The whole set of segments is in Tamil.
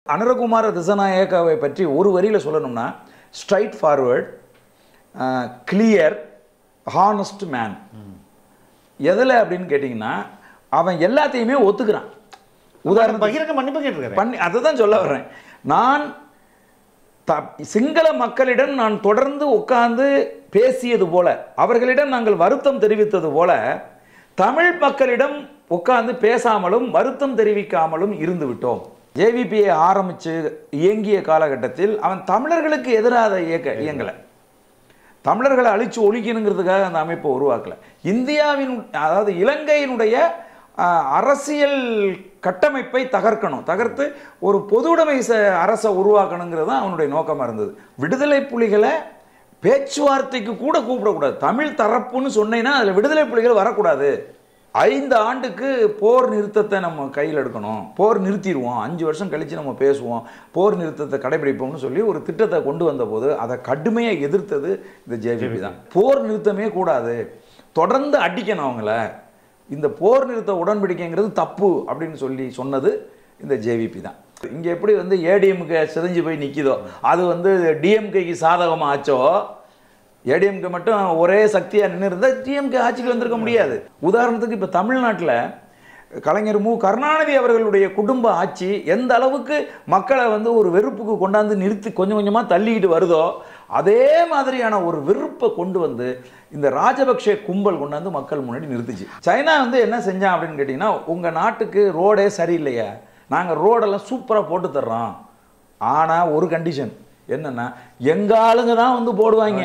அனுரகுமார திசநாயக்காவை பற்றி ஒரு வரியில் சொல்லணும்னா straightforward clear honest man எதில் அப்படின்னு கேட்டிங்கன்னா அவன் எல்லாத்தையுமே ஒத்துக்கிறான் உதாரணம் பகிரங்க மன்னிப்பு கேட்டிருக்காரு பண்ணி அதை தான் சொல்ல வர்றேன் நான் த சிங்கள மக்களிடம் நான் தொடர்ந்து உட்கார்ந்து பேசியது போல அவர்களிடம் நாங்கள் வருத்தம் தெரிவித்தது போல தமிழ் மக்களிடம் உட்கார்ந்து பேசாமலும் வருத்தம் தெரிவிக்காமலும் இருந்து விட்டோம் ஜேவிபியை ஆரம்பித்து இயங்கிய காலகட்டத்தில் அவன் தமிழர்களுக்கு எதிராக இயக்க இயங்கலை தமிழர்களை அழிச்சு ஒழிக்கணுங்கிறதுக்காக அந்த அமைப்பை உருவாக்கல இந்தியாவின் அதாவது இலங்கையினுடைய ஆஹ், அரசியல் கட்டமைப்பை தகர்க்கணும் தகர்த்து ஒரு பொதுவுடைமை ச- அரசை உருவாக்கணுங்கிறது தான் அவனுடைய நோக்கமாக இருந்தது விடுதலை புலிகளை பேச்சுவார்த்தைக்கு கூட கூப்பிடக்கூடாது தமிழ் தரப்புன்னு சொன்னீங்கன்னா அதில் விடுதலை புலிகள் வரக்கூடாது ஐந்து ஆண்டுக்கு போர் நிறுத்தத்தை நம்ம கையில் எடுக்கணும் போர் நிறுத்திடுவோம் அஞ்சு வருஷம் கழித்து நம்ம பேசுவோம் போர் நிறுத்தத்தை கடைபிடிப்போம்னு சொல்லி ஒரு திட்டத்தை கொண்டு வந்தபோது அதை கடுமையாக எதிர்த்தது இந்த ஜேவிபி தான் போர் நிறுத்தமே கூடாது தொடர்ந்து அடிக்கணும் அவங்கள இந்த போர் நிறுத்த உடன்படிக்கைங்கிறது தப்பு அப்படின்னு சொல்லி சொன்னது இந்த ஜேவிபி தான் இங்கே எப்படி வந்து ஏடிஎம்கே சிதைஞ்சு போய் நிற்கிதோ அது வந்து டிஎம்கேக்கு சாதகமாக ஆச்சோ ஏடிஎம்கே மட்டும் ஒரே சக்தியாக நின்று இருந்தால் டிஎம்கே ஆட்சிக்கு வந்திருக்க முடியாது உதாரணத்துக்கு இப்போ தமிழ்நாட்டில் கலைஞர் மு கருணாநிதி அவர்களுடைய குடும்ப ஆட்சி எந்த அளவுக்கு மக்களை வந்து ஒரு வெறுப்புக்கு கொண்டாந்து நிறுத்தி கொஞ்சம் கொஞ்சமாக தள்ளிக்கிட்டு வருதோ அதே மாதிரியான ஒரு வெறுப்பை கொண்டு வந்து இந்த ராஜபக்ஷ கும்பல் கொண்டாந்து மக்கள் முன்னாடி நிறுத்துச்சு சைனா வந்து என்ன செஞ்சான் அப்படின்னு கேட்டிங்கன்னா உங்கள் நாட்டுக்கு ரோடே சரியில்லையா நாங்கள் ரோடெல்லாம் சூப்பராக போட்டு தர்றோம் ஆனால் ஒரு கண்டிஷன் என்னன்னா எங்க ஆளுங்க தான் வந்து போடுவாங்க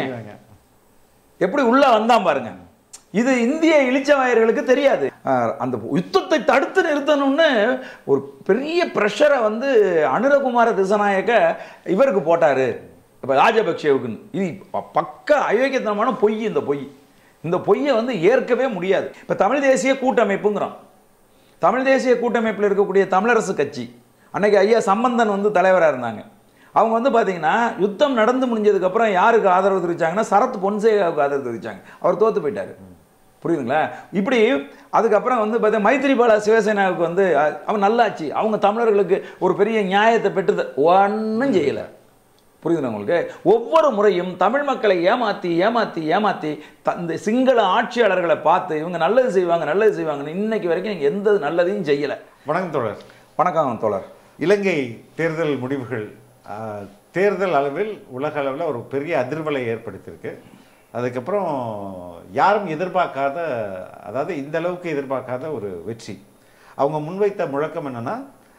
எப்படி உள்ள வந்தான் பாருங்க இது இந்திய இளிச்சவாயர்களுக்கு தெரியாது அஹ் அந்த யுத்தத்தை தடுத்து நிறுத்தணும்னு ஒரு பெரிய ப்ரெஷரை வந்து அனுரகுமார திசநாயக்க இவருக்கு போட்டாரு இப்போ ராஜபக்சேவுக்குன்னு இது ப- பக்க அயோக்கியத்தனமான பொய் இந்த பொய் இந்த பொய்யை வந்து ஏற்கவே முடியாது இப்போ தமிழ் தேசிய கூட்டமைப்புங்கிறோம் தமிழ் தேசிய கூட்டமைப்பில் இருக்கக்கூடிய தமிழரசு கட்சி அன்னைக்கு ஐயா சம்பந்தன் வந்து தலைவராக இருந்தாங்க அவங்க வந்து பார்த்தீங்கன்னா யுத்தம் நடந்து முடிஞ்சதுக்கப்புறம் யாருக்கு ஆதரவு தெரிவிச்சாங்கன்னா சரத் பொன்சேகாவுக்கு ஆதரவு தெரிவிச்சாங்க அவர் தோத்து போயிட்டாரு புரியுதுங்களா இப்படி அதுக்கப்புறம் வந்து பார்த்தா மைத்திரிபால சிவசேனாவுக்கு வந்து அஹ், அவன் நல்லாச்சு அவங்க தமிழர்களுக்கு ஒரு பெரிய நியாயத்தை பெற்று ஒன்றும் செய்யலை புரியுதுங்களா உங்களுக்கு ஒவ்வொரு முறையும் தமிழ் மக்களை ஏமாத்தி ஏமாத்தி ஏமாத்தி த- இந்த சிங்கள ஆட்சியாளர்களை பார்த்து இவங்க நல்லது செய்வாங்க நல்லது செய்வாங்கன்னு இன்னைக்கு வரைக்கும் நீங்க எந்த நல்லதையும் செய்யலை வணக்கம் தோழர் வணக்கம் தோழர் இலங்கை தேர்தல் முடிவுகள் ஆ, தேர்தல் அளவில் உலக அளவில் ஒரு பெரிய அதிர்வலை ஏற்படுத்தியிருக்கு அதுக்கப்புறம் யாரும் எதிர்பார்க்காத அதாவது இந்த அளவுக்கு எதிர்பார்க்காத ஒரு வெற்றி அவங்க முன்வைத்த முழக்கம் என்னன்னா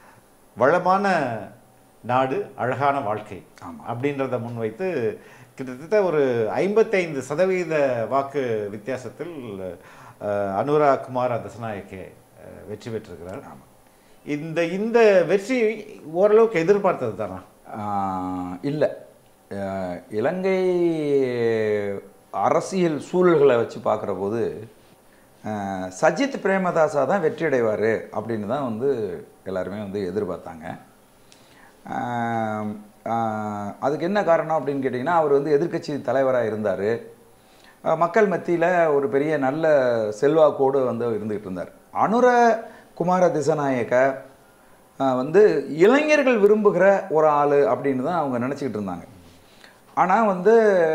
வளமான நாடு அழகான வாழ்க்கை அப்படின்றத முன்வைத்து கிட்டத்தட்ட ஒரு ஐம்பத்தைந்து சதவீத வாக்கு வித்தியாசத்தில் அஹ், அனுரா குமார தசநாயக்கே அஹ், வெற்றி பெற்றிருக்கிறார் இந்த இந்த வெற்றி ஓரளவுக்கு எதிர்பார்த்தது தானா இல்லை இலங்கை அரசியல் சூழல்களை வச்சு பார்க்குற போது அஹ், சஜித் பிரேமதாசா தான் வெற்றி அடைவார் அப்படின்னு தான் வந்து எல்லாருமே வந்து எதிர்பார்த்தாங்க ஆம், ஆஹ், அதுக்கு என்ன காரணம் அப்படின்னு கேட்டிங்கன்னா அவர் வந்து எதிர்க்கட்சி தலைவராக இருந்தார் மக்கள் மத்தியில் ஒரு பெரிய நல்ல செல்வாக்கோடு வந்து இருந்துகிட்டு இருந்தார் அனுர குமார திசநாயக்க ஆஹ், வந்து இளைஞர்கள் விரும்புகிற ஒரு ஆள் அப்படின்னு தான் அவங்க நினச்சிக்கிட்டு இருந்தாங்க ஆனால் வந்து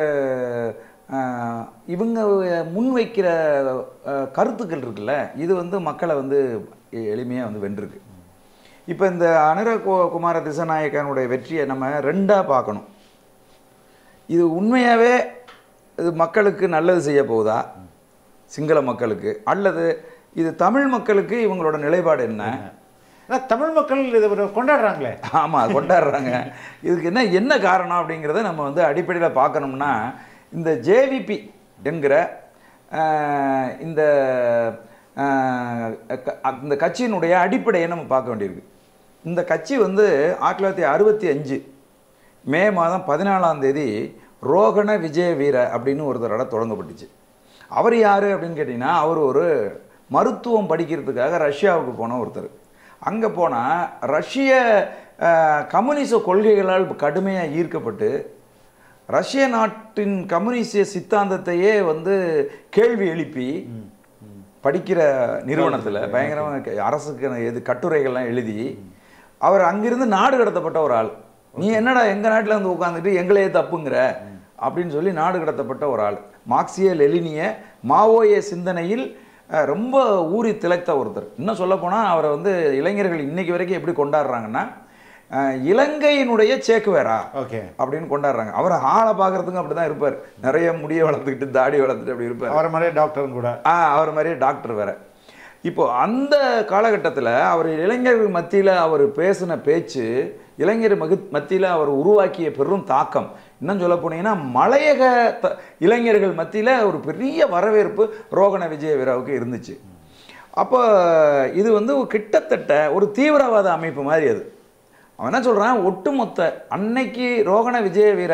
ஆஹ், இவங்க முன்வைக்கிற ஆஹ், கருத்துக்கள் இருக்குல்ல இது வந்து மக்களை வந்து எளிமையாக வந்து வென்றிருக்கு இப்போ இந்த அனுர கு- குமார திசநாயக்கனுடைய வெற்றியை நம்ம ரெண்டாக பார்க்கணும் இது உண்மையாகவே இது மக்களுக்கு நல்லது செய்ய போகுதா சிங்கள மக்களுக்கு அல்லது இது தமிழ் மக்களுக்கு இவங்களோட நிலைப்பாடு என்ன ஆனா தமிழ் மக்கள் இதை ஒரு கொண்டாடுறாங்களே ஆமாம் கொண்டாடுறாங்க இதுக்கு என்ன என்ன காரணம் அப்படிங்கிறத நம்ம வந்து அடிப்படையில் பார்க்கணும்னா இந்த ஜேவிபி என்கிற ஆஹ், இந்த ஆஹ், க- இந்த கட்சியினுடைய அடிப்படையை நம்ம பார்க்க வேண்டியிருக்கு இந்த கட்சி வந்து ஆயிரத்தி தொள்ளாயிரத்தி அறுபத்தி அஞ்சு மே மாதம் பதினாலாம் தேதி ரோகண விஜய வீர அப்படின்னு ஒருத்தரோட தொடங்கப்பட்டுச்சு அவர் யார் அப்படின்னு கேட்டிங்கன்னா அவர் ஒரு மருத்துவம் படிக்கிறதுக்காக ரஷ்யாவுக்கு போன ஒருத்தர் அங்கே போனால் ரஷ்ய அஹ், கம்யூனிச கொள்கைகளால் கடுமையாக ஈர்க்கப்பட்டு ரஷ்ய நாட்டின் கம்யூனிச சித்தாந்தத்தையே வந்து கேள்வி எழுப்பி படிக்கிற நிறுவனத்தில் பயங்கரமாக அரசுக்கு எது கட்டுரைகள்லாம் எழுதி அவர் அங்கிருந்து நாடு கடத்தப்பட்ட ஒரு ஆள் நீ என்னடா எங்க நாட்டுல வந்து உட்காந்துட்டு எங்களையே தப்புங்கிற அப்படின்னு சொல்லி நாடு கடத்தப்பட்ட ஒரு ஆள் மார்க்சிய லெலினிய மாவோய சிந்தனையில் அஹ், ரொம்ப ஊறி திளைத்த ஒருத்தர் இன்னும் சொல்ல அவரை வந்து இளைஞர்கள் இன்னைக்கு வரைக்கும் எப்படி கொண்டாடுறாங்கன்னா அஹ், இலங்கையினுடைய சேக்குவேரா ஓகே அப்படின்னு கொண்டாடுறாங்க அவர் ஆளை பார்க்கறதுக்கு அப்படி தான் இருப்பார் நிறைய முடிய வளர்த்துக்கிட்டு தாடி வளர்த்துட்டு அப்படி இருப்பார் அவரை மாதிரியே டாக்டரும் கூட ஆ அவர் மாதிரியே டாக்டர் வேற இப்போ அந்த காலகட்டத்தில் அவர் இளைஞர்கள் மத்தியில் அவர் பேசின பேச்சு இளைஞர் மகு மத்தியில் அவர் உருவாக்கிய பெரும் தாக்கம் இன்னும் சொல்ல போனீங்கன்னா மலையக த- இளைஞர்கள் மத்தியில் ஒரு பெரிய வரவேற்பு ரோகண விஜய வீராவுக்கு இருந்துச்சு அப்போ இது வந்து ஒரு கிட்டத்தட்ட ஒரு தீவிரவாத அமைப்பு மாதிரி அது அவன் என்ன சொல்கிறான் ஒட்டுமொத்த அன்னைக்கு ரோகண விஜய வீர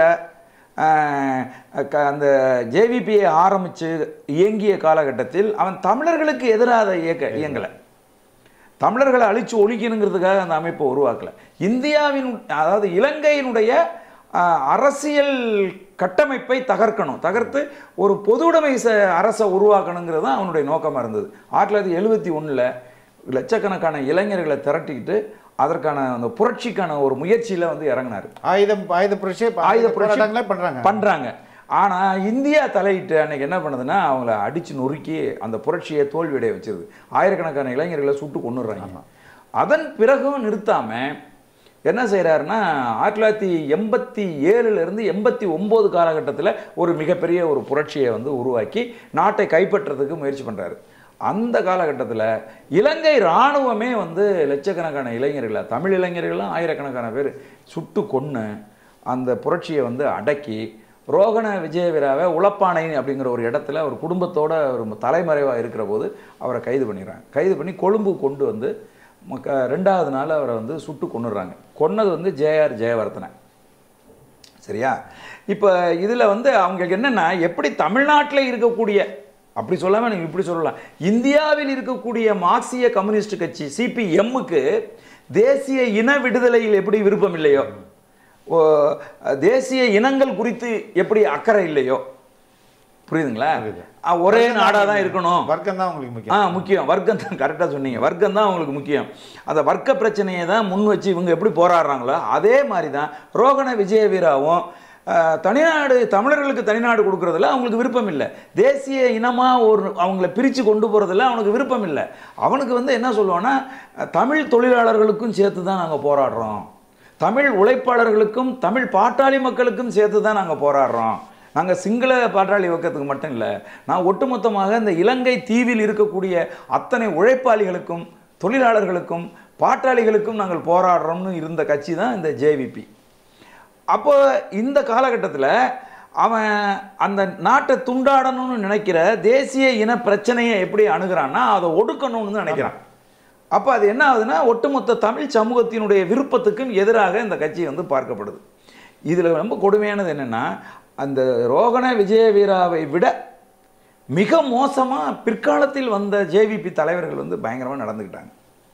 ஆஹ், க- அந்த ஜேவிபியை ஆரம்பித்து இயங்கிய காலகட்டத்தில் அவன் தமிழர்களுக்கு எதிராக இயக்க இயங்கலை தமிழர்களை அழிச்சு ஒழிக்கணுங்கிறதுக்காக அந்த அமைப்பை உருவாக்கல இந்தியாவின் அதாவது இலங்கையினுடைய ஆஹ், அரசியல் கட்டமைப்பை தகர்க்கணும் தகர்த்து ஒரு பொதுவுடைமை ச- அரசை உருவாக்கணுங்கிறது தான் அவனுடைய நோக்கமாக இருந்தது ஆயிரத்தி தொள்ளாயிரத்தி எழுபத்தி ஒன்றில் லட்சக்கணக்கான இளைஞர்களை திரட்டிக்கிட்டு அதற்கான அந்த புரட்சிக்கான ஒரு முயற்சியில் வந்து இறங்கினார் ஆயுதம் ஆயுத புரட்சி ஆயுத புரட்சி போராட்டங்களே பண்றாங்க பண்றாங்க ஆனா இந்தியா தலையிட்டு அன்னைக்கு என்ன பண்ணுதுன்னா அவங்கள அடிச்சு நொறுக்கி அந்த புரட்சியை தோல்வியடைய வச்சிருது ஆயிரக்கணக்கான இளைஞர்களை சுட்டு கொண்டுடுறாங்க அதன் பிறகும் நிறுத்தாம என்ன செய்றாருன்னா ஆயிரத்தி தொள்ளாயிரத்தி எண்பத்தி ஏழுல இருந்து எண்பத்தி ஒன்பது காலகட்டத்தில் ஒரு மிகப்பெரிய ஒரு புரட்சியை வந்து உருவாக்கி நாட்டை கைப்பற்றுறதுக்கு முயற்சி பண்றாரு அந்த காலகட்டத்தில் இலங்கை இராணுவமே வந்து லட்சக்கணக்கான இளைஞர்களை தமிழ் இளைஞர்கள்லாம் ஆயிரக்கணக்கான பேர் சுட்டு கொன்று அந்த புரட்சியை வந்து அடக்கி ரோகண விஜயவீராவை உளப்பானை அப்படிங்கிற ஒரு இடத்துல ஒரு குடும்பத்தோட ஒரு தலைமறைவாக இருக்கிற போது அவரை கைது பண்ணிடுறாங்க கைது பண்ணி கொழும்பு கொண்டு வந்து மக்க ரெண்டாவது நாள் அவரை வந்து சுட்டு கொன்னுடுறாங்க கொன்னது வந்து ஜேஆர் ஜெயவர்தனை சரியா இப்போ இதில் வந்து அவங்களுக்கு என்னென்னா எப்படி தமிழ்நாட்டில் இருக்கக்கூடிய அப்படி சொல்லாமல் நீங்கள் இப்படி சொல்லலாம் இந்தியாவில் இருக்கக்கூடிய மார்க்சிய கம்யூனிஸ்ட் கட்சி சிபிஎம்முக்கு தேசிய இன விடுதலையில் எப்படி விருப்பம் இல்லையோ ஓ, தேசிய இனங்கள் குறித்து எப்படி அக்கறை இல்லையோ புரியுதுங்களா புரியுது. ஆ, ஒரே நாடாக தான் இருக்கணும் வர்க்கம் தான் உங்களுக்கு முக்கியம் ஆ முக்கியம் வர்க்கம் தான் கரெக்டாக சொன்னீங்க வர்க்கம் தான் அவங்களுக்கு முக்கியம் அந்த வர்க்க பிரச்சனையை தான் முன் வச்சு இவங்க எப்படி போராடுறாங்களோ அதே மாதிரி தான் ரோகண விஜய வீராவும் ஆ, தனிநாடு தமிழர்களுக்கு தனிநாடு கொடுக்கறதுல அவங்களுக்கு விருப்பம் இல்லை தேசிய இனமாக ஒரு அவங்கள பிரித்து கொண்டு போகிறதுல அவனுக்கு விருப்பம் இல்லை அவனுக்கு வந்து என்ன சொல்லுவான்னா தமிழ் தொழிலாளர்களுக்கும் சேர்த்து தான் நாங்கள் போராடுறோம் தமிழ் உழைப்பாளர்களுக்கும் தமிழ் பாட்டாளி மக்களுக்கும் சேர்த்து தான் நாங்கள் போராடுறோம் நாங்கள் சிங்கள பாட்டாளி இயக்கத்துக்கு மட்டும் இல்லை நான் ஒட்டுமொத்தமாக இந்த இலங்கை தீவில் இருக்கக்கூடிய அத்தனை உழைப்பாளிகளுக்கும் தொழிலாளர்களுக்கும் பாட்டாளிகளுக்கும் நாங்கள் போராடுறோம்னு இருந்த கட்சி தான் இந்த ஜேவிபி அப்போ இந்த காலகட்டத்தில் அவன் அந்த நாட்டை துண்டாடணும்னு நினைக்கிற தேசிய இன பிரச்சனையை எப்படி அணுகிறான்னா அதை ஒடுக்கணும்னு நினைக்கிறான் அப்போ அது என்ன ஆகுதுன்னா ஒட்டுமொத்த தமிழ் சமூகத்தினுடைய விருப்பத்துக்கும் எதிராக இந்த கட்சி வந்து பார்க்கப்படுது இதில் ரொம்ப கொடுமையானது என்னென்னா அந்த ரோகண விஜய வீராவை விட மிக மோசமாக பிற்காலத்தில் வந்த ஜேவிபி தலைவர்கள் வந்து பயங்கரமாக நடந்துக்கிட்டாங்க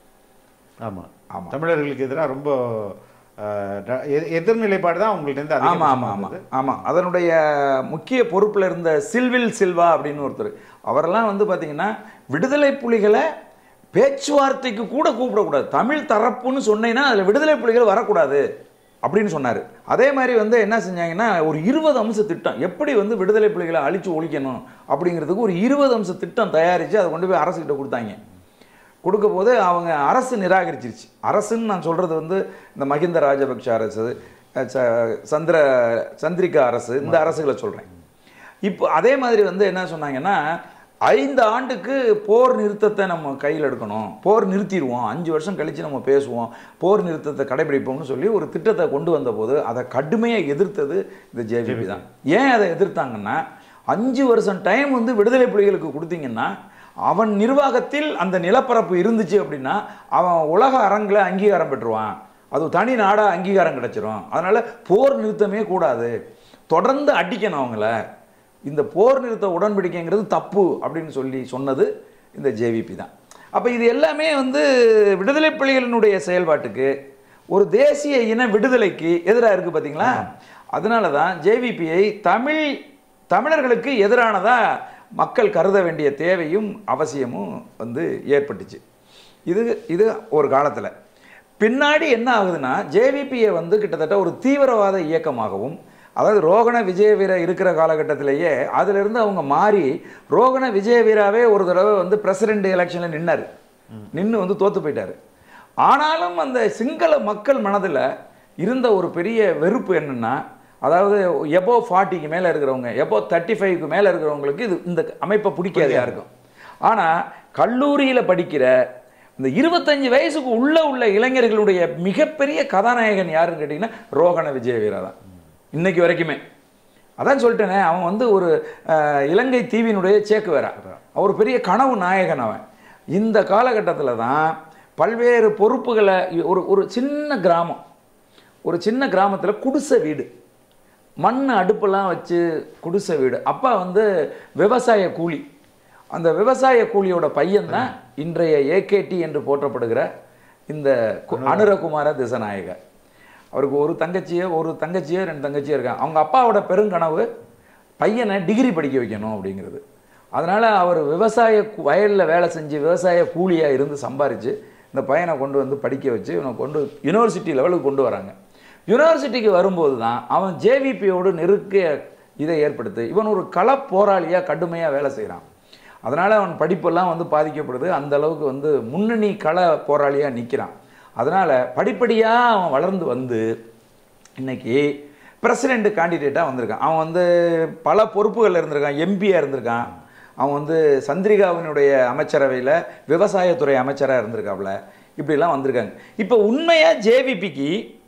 ஆமா ஆமா. தமிழர்களுக்கு எதிராக ரொம்ப அஹ், ர- எ- எதிர்நிலைப்பாடு தான் உங்கள்ட்ட இருந்து ஆமாம் அதிகபட்சமா ஆமாம் ஆமாம் இருந்தது. ஆமாம் அதனுடைய முக்கிய பொறுப்பில் இருந்த சில்வில் சில்வா அப்படின்னு ஒருத்தர் அவரெல்லாம் வந்து பார்த்தீங்கன்னா விடுதலை புலிகளை பேச்சுவார்த்தைக்கு கூட கூப்பிடக்கூடாது தமிழ் தரப்புன்னு சொன்னீங்கன்னா அதில் விடுதலை புலிகள் வரக்கூடாது அப்படின்னு சொன்னார் அதே மாதிரி வந்து என்ன செஞ்சாங்கன்னா ஒரு இருபது அம்ச திட்டம் எப்படி வந்து விடுதலை புலிகளை அழிச்சு ஒழிக்கணும் அப்படிங்கிறதுக்கு ஒரு இருபது அம்ச திட்டம் தயாரித்து அதை கொண்டு போய் அரசுக்கிட்ட கொடுத்தாங்க கொடுக்க போது அவங்க அரசு நிராகரிச்சிருச்சு அரசுன்னு நான் சொல்கிறது வந்து இந்த மஹிந்த ராஜபக்ஷ அரசு அஹ் ச- சந்திர சந்திரிகா அரசு இந்த அரசுகளை சொல்கிறேன் இப்போ அதே மாதிரி வந்து என்ன சொன்னாங்கன்னா ஐந்து ஆண்டுக்கு போர் நிறுத்தத்தை நம்ம கையில் எடுக்கணும் போர் நிறுத்திடுவோம் அஞ்சு வருஷம் கழித்து நம்ம பேசுவோம் போர் நிறுத்தத்தை கடைபிடிப்போம்னு சொல்லி ஒரு திட்டத்தை கொண்டு வந்தபோது அதை கடுமையாக எதிர்த்தது இந்த ஜேவிபி தான் ஏன் அதை எதிர்த்தாங்கன்னா அஞ்சு வருஷம் டைம் வந்து விடுதலை புலிகளுக்கு கொடுத்தீங்கன்னா அவன் நிர்வாகத்தில் அந்த நிலப்பரப்பு இருந்துச்சு அப்படின்னா அவன் உலக அரங்கில் அங்கீகாரம் பெற்றுவான் அது தனி நாடாக அங்கீகாரம் கிடைச்சிரும் அதனால போர் நிறுத்தமே கூடாது தொடர்ந்து அடிக்கணும் அவங்கள இந்த போர் நிறுத்த உடன்படிக்கைங்கிறது தப்பு அப்படின்னு சொல்லி சொன்னது இந்த ஜேவிபி தான் அப்போ இது எல்லாமே வந்து விடுதலை புலிகளினுடைய செயல்பாட்டுக்கு ஒரு தேசிய இன விடுதலைக்கு எதிராக இருக்குது பார்த்தீங்களா அதனால தான் ஜேவிபியை தமிழ் தமிழர்களுக்கு எதிரானதா மக்கள் கருத வேண்டிய தேவையும் அவசியமும் வந்து ஏற்பட்டுச்சு இது இது ஒரு காலத்தில் பின்னாடி என்ன ஆகுதுன்னா ஜேவிபியை வந்து கிட்டத்தட்ட ஒரு தீவிரவாத இயக்கமாகவும் அதாவது ரோகண விஜயவீர இருக்கிற காலகட்டத்திலேயே அதிலிருந்து அவங்க மாறி ரோகண விஜயவீராவே ஒரு தடவை வந்து பிரசிடென்ட் எலெக்ஷனில் நின்னார் நின்று வந்து தோத்து போயிட்டாரு ஆனாலும் அந்த சிங்கள மக்கள் மனதில் இருந்த ஒரு பெரிய வெறுப்பு என்னன்னா அதாவது எபோ ஃபார்ட்டிக்கு மேலே இருக்கிறவங்க எபோ தேர்ட்டி ஃபைவ்க்கு மேலே இருக்கிறவங்களுக்கு இது இந்த அமைப்பை பிடிக்காது யாருக்கும் ஆனால் கல்லூரியில் படிக்கிற இந்த இருபத்தஞ்சு வயசுக்கு உள்ள உள்ள இளைஞர்களுடைய மிகப்பெரிய கதாநாயகன் யாருன்னு கேட்டிங்கன்னா ரோகண விஜயவீரா தான் இன்னைக்கு வரைக்குமே அதான் சொல்லிட்டேனே அவன் வந்து ஒரு அஹ், இலங்கை தீவினுடைய சேக்கு வேற அவர் பெரிய கனவு நாயகன் அவன் இந்த காலகட்டத்தில் தான் பல்வேறு பொறுப்புகளை ஒரு ஒரு சின்ன கிராமம் ஒரு சின்ன கிராமத்தில் குடிசை வீடு மண் அடுப்பெல்லாம் வச்சு குடிசை வீடு அப்பா வந்து விவசாய கூலி அந்த விவசாய கூலியோட பையன் தான் இன்றைய ஏகேடி என்று போற்றப்படுகிற இந்த கு- அனுரகுமார திசநாயகர் அவருக்கு ஒரு தங்கச்சியோ ஒரு தங்கச்சியோ ரெண்டு தங்கச்சியோ இருக்காங்க அவங்க அப்பாவோட பெருங்கனவு பையனை டிகிரி படிக்க வைக்கணும் அப்படிங்கிறது அதனால் அவர் விவசாய கு- வயல்ல வேலை செஞ்சு விவசாய கூலியாக இருந்து சம்பாரித்து இந்த பையனை கொண்டு வந்து படிக்க வச்சு இவனை கொண்டு யூனிவர்சிட்டி லெவலுக்கு கொண்டு வராங்க யூனிவர்சிட்டிக்கு வரும்போது தான் அவன் ஜேவிபியோடு நெருக்கிய இதை ஏற்படுத்து இவன் ஒரு கள போராளியாக கடுமையாக வேலை செய்கிறான் அதனால் அவன் படிப்பெல்லாம் வந்து பாதிக்கப்படுது அந்த அளவுக்கு வந்து முன்னணி கள போராளியாக நிற்கிறான் அதனால் படிப்படியாக அவன் வளர்ந்து வந்து இன்னைக்கு பிரசிடெண்ட் கேண்டிடேட்டாக வந்திருக்கான் அவன் வந்து பல பொறுப்புகள் இருந்திருக்கான் எம்பியாக இருந்திருக்கான் அவன் வந்து சந்திரிகாவினுடைய அமைச்சரவையில் விவசாயத்துறை அமைச்சராக இருந்திருக்காப்புல இப்படிலாம் வந்திருக்காங்க இப்போ உண்மையாக ஜேவிபிக்கு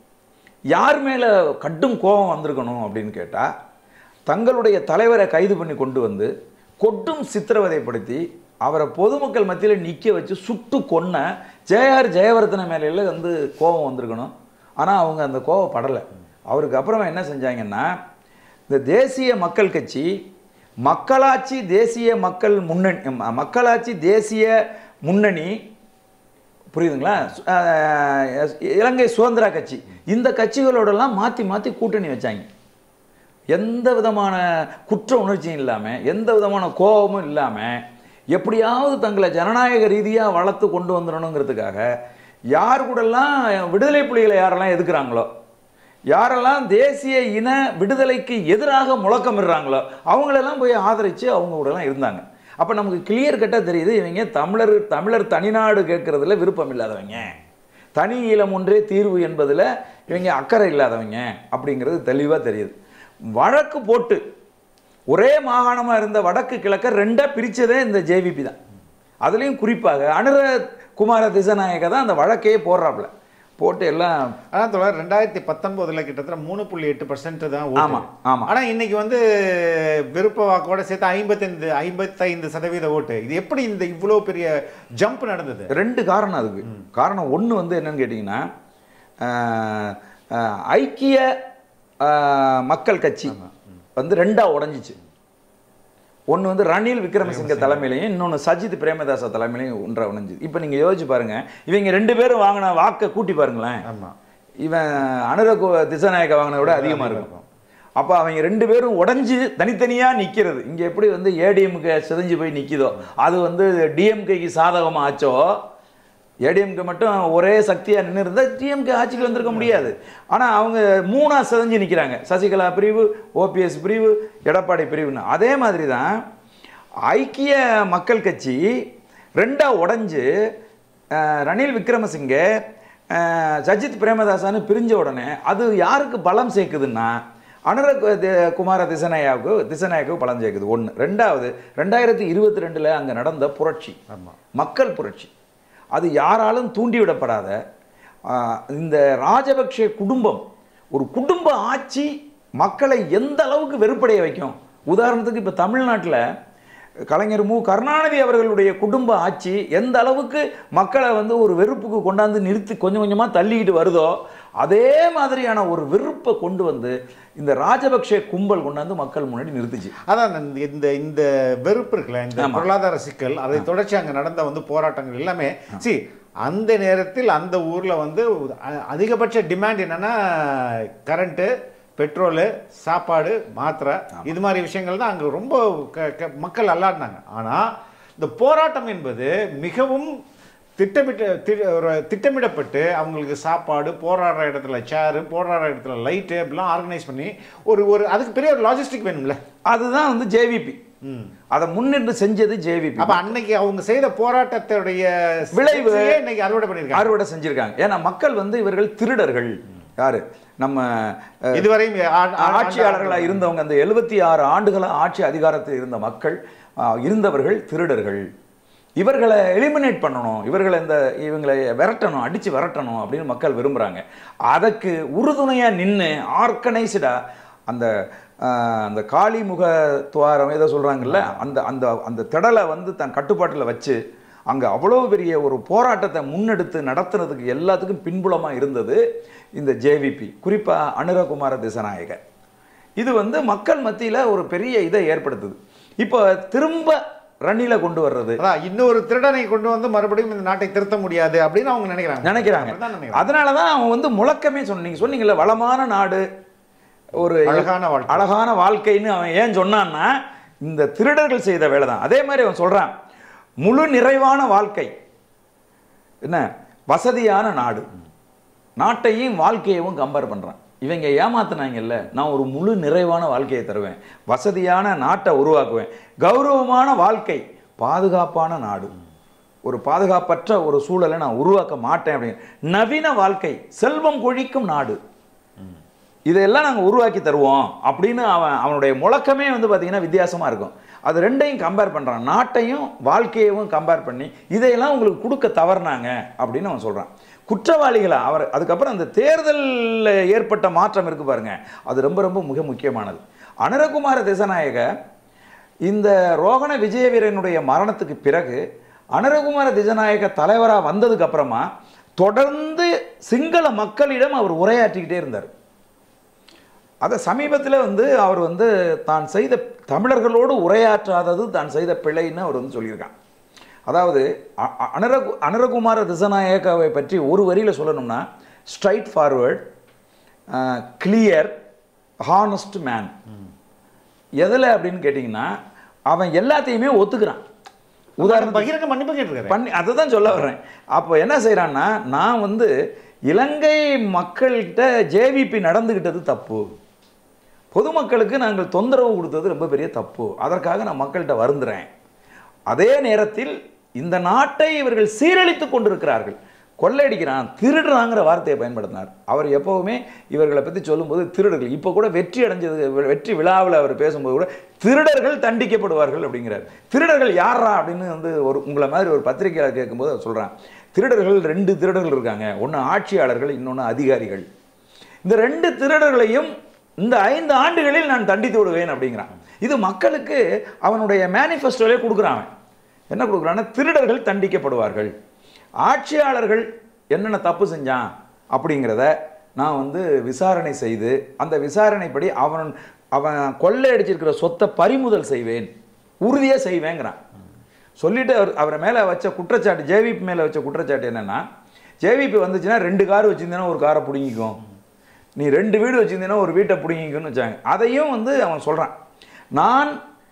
யார் மேலே கடும் கோபம் வந்திருக்கணும் அப்படின்னு கேட்டால் தங்களுடைய தலைவரை கைது பண்ணி கொண்டு வந்து கொட்டும் சித்திரவதைப்படுத்தி அவரை பொதுமக்கள் மத்தியில் நிற்க வச்சு சுட்டு கொன்ன ஜெயஆர் ஜெயவர்தன மேலையில வந்து கோபம் வந்திருக்கணும் ஆனால் அவங்க அந்த கோவப்படலை அவருக்கு அப்புறமா என்ன செஞ்சாங்கன்னா இந்த தேசிய மக்கள் கட்சி மக்களாட்சி தேசிய மக்கள் முன்னணி ம- மக்களாட்சி தேசிய முன்னணி புரியுதுங்களா சு- அஹ், இலங்கை சுதந்திர கட்சி இந்த கட்சிகளோடலாம் மாற்றி மாற்றி கூட்டணி வச்சாங்க எந்த விதமான குற்ற உணர்ச்சியும் இல்லாமல் எந்த விதமான கோபமும் இல்லாமல் எப்படியாவது தங்களை ஜனநாயக ரீதியாக வளர்த்து கொண்டு வந்துடணுங்கிறதுக்காக யார் கூடலாம் விடுதலை புலிகளை யாரெல்லாம் எதுக்குறாங்களோ யாரெல்லாம் தேசிய இன விடுதலைக்கு எதிராக முழக்கமிடுறாங்களோ அவங்களெல்லாம் போய் ஆதரித்து அவங்க கூடலாம் இருந்தாங்க அப்போ நமக்கு கிளியர் கட்டாக தெரியுது இவங்க தமிழர் தமிழர் தனிநாடு கேட்கறதுல விருப்பம் இல்லாதவங்க தனி ஈழம் ஒன்றே தீர்வு என்பதில் இவங்க அக்கறை இல்லாதவங்க அப்படிங்கிறது தெளிவாக தெரியுது வழக்கு போட்டு ஒரே மாகாணமாக இருந்த வடக்கு கிழக்க ரெண்டாக பிரித்ததே இந்த ஜேவிபி தான் அதுலேயும் குறிப்பாக அனுர குமார திசநாயக தான் அந்த வழக்கையே போடுறாப்புல போட்டு எல்லாம் ஆனால் தொடர் ரெண்டாயிரத்தி பத்தொன்பதுல கிட்டத்தட்ட மூணு புள்ளி எட்டு பர்சன்ட் தான் ஆமா, ஓட்டு ஆமா. ஆனா இன்னைக்கு வந்து விருப்ப வாக்கோட சேர்த்து ஐம்பத்தைந்து ஐம்பத்தைந்து சதவீத ஓட்டு இது எப்படி இந்த இவ்வளோ பெரிய ஜம்ப் நடந்தது ரெண்டு காரணம் அதுக்கு காரணம் ஒன்று வந்து என்னன்னு கேட்டிங்கன்னா ஆஹ், ஆஹ், ஐக்கிய ஆஹ், மக்கள் கட்சி வந்து ரெண்டாக உடஞ்சிச்சு ஒன்று வந்து ரணில் விக்ரமசிங்க தலைமையிலையும் இன்னொன்று சஜித் பிரேமதாச தலைமையிலையும் ஒன்றா உடைஞ்சுது இப்போ நீங்கள் யோசிச்சு பாருங்க இவங்க ரெண்டு பேரும் வாங்கின வாக்கை கூட்டி பாருங்களேன் ஆமா இவன் அனுரகு திசநாயக்க வாங்கினதை விட அதிகமாக இருக்கும் அப்போ அவங்க ரெண்டு பேரும் உடைஞ்சு தனித்தனியாக நிற்கிறது இங்கே எப்படி வந்து ஏடிஎம்கே சிதைஞ்சு போய் நிற்கிதோ அது வந்து டிஎம்கேக்கு சாதகமாக ஆச்சோ ஏடிஎம்கே மட்டும் ஒரே சக்தியாக நின்று இருந்தால் டிஎம்கே ஆட்சிக்கு வந்திருக்க முடியாது ஆனால் அவங்க மூணா சிதைஞ்சு நிற்கிறாங்க சசிகலா பிரிவு ஓபிஎஸ் பிரிவு எடப்பாடி பிரிவுன்னு அதே மாதிரி தான் ஐக்கிய மக்கள் கட்சி ரெண்டா உடைஞ்சு அஹ், ரணில் விக்ரமசிங்கே அஹ், சஜித் பிரேமதாசான்னு பிரிஞ்ச உடனே அது யாருக்கு பலம் சேர்க்குதுன்னா அனுர கு- குமார திசநாயாவுக்கு திசநாயக்கு பலம் சேர்க்குது ஒன்று ரெண்டாவது ரெண்டாயிரத்தி இருபத்தி ரெண்டில் அங்கே நடந்த புரட்சி ஆமா மக்கள் புரட்சி அது யாராலும் தூண்டிவிடப்படாத ஆஹ், இந்த ராஜபக்ஷ குடும்பம் ஒரு குடும்ப ஆட்சி மக்களை எந்த அளவுக்கு வெறுப்படைய வைக்கும் உதாரணத்துக்கு இப்போ தமிழ்நாட்டில் கலைஞர் மு கருணாநிதி அவர்களுடைய குடும்ப ஆட்சி எந்த அளவுக்கு மக்களை வந்து ஒரு வெறுப்புக்கு கொண்டாந்து நிறுத்தி கொஞ்சம் கொஞ்சமாக தள்ளிக்கிட்டு வருதோ அதே மாதிரியான ஒரு வெறுப்பை கொண்டு வந்து இந்த ராஜபக்ஷ கும்பல் கொண்டாந்து மக்கள் முன்னாடி நிறுத்துச்சு அதான் இந்த- இந்த இந்த வெறுப்பு இருக்குல்ல இந்த ஆமா. பொருளாதார சிக்கல் அதை தொடர்ச்சி அங்க நடந்த வந்து போராட்டங்கள் எல்லாமே சி அந்த நேரத்தில் அந்த ஊர்ல வந்து அ- அதிகபட்ச டிமாண்ட் என்னன்னா கரண்ட்டு பெட்ரோலு சாப்பாடு மாத்திரை இது மாதிரி விஷயங்கள் தான் அங்க ரொம்ப க- க- மக்கள் அல்லாடினாங்க ஆனா இந்த போராட்டம் என்பது மிகவும் திட்டமிட்ட தி- ஒரு திட்டமிடப்பட்டு அவங்களுக்கு சாப்பாடு போராடுற இடத்துல சேரு போராடுற இடத்துல லைட்டு அப்படிலாம் ஆர்கனைஸ் பண்ணி ஒரு ஒரு அதுக்கு பெரிய ஒரு லாஜிஸ்டிக் வேணும்ல அதுதான் வந்து ஜேவிபி அதை முன்னின்று செஞ்சது ஜேவிபி அப்ப அன்னைக்கு அவங்க செய்த போராட்டத்துடைய விளைவு வெற்றியே இன்னைக்கு அறுவடை பண்ணிருக்காங்க அறுவடை செஞ்சிருக்காங்க ஏன்னா மக்கள் வந்து இவர்கள் திருடர்கள் யாரு நம்ம அஹ், இதுவரையும் ஆ- ஆ- ஆட்சியாளர்களா இருந்தவங்க அந்த எழுபத்தி ஆறு ஆண்டுகளா ஆட்சி அதிகாரத்தில் இருந்த மக்கள் ஆஹ், இருந்தவர்கள் திருடர்கள் இவர்களை எலிமினேட் பண்ணணும் இவர்களை இந்த இவங்களை விரட்டணும் அடிச்சு விரட்டணும் அப்படின்னு மக்கள் விரும்புறாங்க அதற்கு உறுதுணையா நின்று ஆர்கனைஸ்டா அந்த ஆஹ், அந்த காளிமுக துவாரம் ஏதோ சொல்றாங்கல்ல அந்த அந்த அந்த திடலை வந்து தன் கட்டுப்பாட்டில் வச்சு அங்கே அவ்வளோ பெரிய ஒரு போராட்டத்தை முன்னெடுத்து நடத்துனதுக்கு எல்லாத்துக்கும் பின்புலமாக இருந்தது இந்த ஜேவிபி குறிப்பாக அனுரகுமார திசநாயகர் இது வந்து மக்கள் மத்தியில் ஒரு பெரிய இதை ஏற்படுத்துது இப்போ திரும்ப ரன்னில கொண்டு வர்றது அதான் இன்னொரு திருடனை கொண்டு வந்து மறுபடியும் இந்த நாட்டை திருத்த முடியாது அப்படின்னு அவங்க நினைக்கிறாங்க நினைக்கிறாங்க அப்படிதான் நினைக்கிறாங்க. அதனால தான் அவன் வந்து முழக்கமே சொன்ன நீங்க சொன்னீங்கல்ல வளமான நாடு ஒரு அழகான வாழ்க்கை. அழகான வாழ்க்கைன்னு அவன் ஏன் சொன்னான்னா இந்த திருடர்கள் செய்த வேலை தான் அதே மாதிரி அவன் சொல்றான் முழு நிறைவான வாழ்க்கை என்ன வசதியான நாடு நாட்டையும் வாழ்க்கையவும் கம்பேர் பண்றான் இவங்க ஏமாத்துனாங்கல்ல நான் ஒரு முழு நிறைவான வாழ்க்கையை தருவேன் வசதியான நாட்டை உருவாக்குவேன் கௌரவமான வாழ்க்கை பாதுகாப்பான நாடு ஒரு பாதுகாப்பற்ற ஒரு சூழலை நான் உருவாக்க மாட்டேன் அப்படின்னு நவீன வாழ்க்கை செல்வம் கொழிக்கும் நாடு இதையெல்லாம் நாங்கள் உருவாக்கி தருவோம் அப்படின்னு அவன் அவனுடைய முழக்கமே வந்து பார்த்தீங்கன்னா வித்தியாசமாக இருக்கும் அது ரெண்டையும் கம்பேர் பண்ணுறான் நாட்டையும் வாழ்க்கையவும் கம்பேர் பண்ணி இதையெல்லாம் உங்களுக்கு கொடுக்க தவறுனாங்க அப்படின்னு அவன் சொல்கிறான் குற்றவாளிகளை அவர் அதுக்கப்புறம் அந்த தேர்தலில் ஏற்பட்ட மாற்றம் இருக்கு பாருங்க அது ரொம்ப ரொம்ப மிக முக்கியமானது அனுரகுமார திசநாயக இந்த ரோகண விஜயவீரனுடைய மரணத்துக்கு பிறகு அனுரகுமார திசநாயக தலைவராக வந்ததுக்கு அப்புறமா தொடர்ந்து சிங்கள மக்களிடம் அவர் உரையாற்றிக்கிட்டே இருந்தார் அதை சமீபத்தில் வந்து அவர் வந்து தான் செய்த தமிழர்களோடு உரையாற்றாதது தான் செய்த பிழைன்னு அவர் வந்து சொல்லியிருக்கான் அதாவது அ- அ- அனுரகு அனுரகுமார திசநாயகாவை பற்றி ஒரு வரியில் சொல்லணும்னா straightforward clear honest man எதில் அப்படின்னு கேட்டிங்கன்னா அவன் எல்லாத்தையுமே ஒத்துக்கிறான் உதாரணம் பகிரங்க மன்னிப்பு கேட்டிருக்காரு பண்ணி அதை தான் சொல்ல வர்றேன் அப்போ என்ன செய்கிறான்னா நான் வந்து இலங்கை மக்கள்கிட்ட ஜேவிபி நடந்துக்கிட்டது தப்பு பொதுமக்களுக்கு நாங்கள் தொந்தரவு கொடுத்தது ரொம்ப பெரிய தப்பு அதற்காக நான் மக்கள்கிட்ட வருந்துறேன் அதே நேரத்தில் இந்த நாட்டை இவர்கள் சீரழித்து கொண்டிருக்கிறார்கள் கொள்ளையடிக்கிறான் திருடுறாங்கிற வார்த்தையை பயன்படுத்தினார் அவர் எப்பவுமே இவர்களை பற்றி சொல்லும்போது திருடர்கள் இப்போ கூட வெற்றி அடைஞ்சது வெற்றி விழாவில் அவர் பேசும்போது கூட திருடர்கள் தண்டிக்கப்படுவார்கள் அப்படிங்கிறார் திருடர்கள் யாரா அப்படின்னு வந்து ஒரு உங்களை மாதிரி ஒரு பத்திரிகையாளர் கேட்கும்போது அவர் சொல்கிறான் திருடர்கள் ரெண்டு திருடர்கள் இருக்காங்க ஒன்று ஆட்சியாளர்கள் இன்னொன்று அதிகாரிகள் இந்த ரெண்டு திருடர்களையும் இந்த ஐந்து ஆண்டுகளில் நான் தண்டித்து விடுவேன் அப்படிங்கிறான் இது மக்களுக்கு அவனுடைய மேனிஃபெஸ்டோலே கொடுக்குறான் அவன். என்ன கொடுக்குறான்னா திருடர்கள் தண்டிக்கப்படுவார்கள் ஆட்சியாளர்கள் என்னென்ன தப்பு செஞ்சான் அப்படிங்கிறத நான் வந்து விசாரணை செய்து அந்த விசாரணைப்படி அவன் அவன் கொள்ளையடிச்சிருக்கிற சொத்தை பறிமுதல் செய்வேன் உறுதியாக செய்வேங்கிறான் சொல்லிட்டு அவர் அவரை மேலே வச்ச குற்றச்சாட்டு ஜேவிபி மேலே வச்ச குற்றச்சாட்டு என்னன்னா ஜேவிபி வந்துச்சுன்னா ரெண்டு கார் வச்சிருந்தேன்னா ஒரு காரை பிடுங்கிக்கும் நீ ரெண்டு வீடு வச்சிருந்தீங்கன்னா ஒரு வீட்டை பிடுங்கிக்கும்னு வச்சாங்க அதையும் வந்து அவன் சொல்கிறான் நான்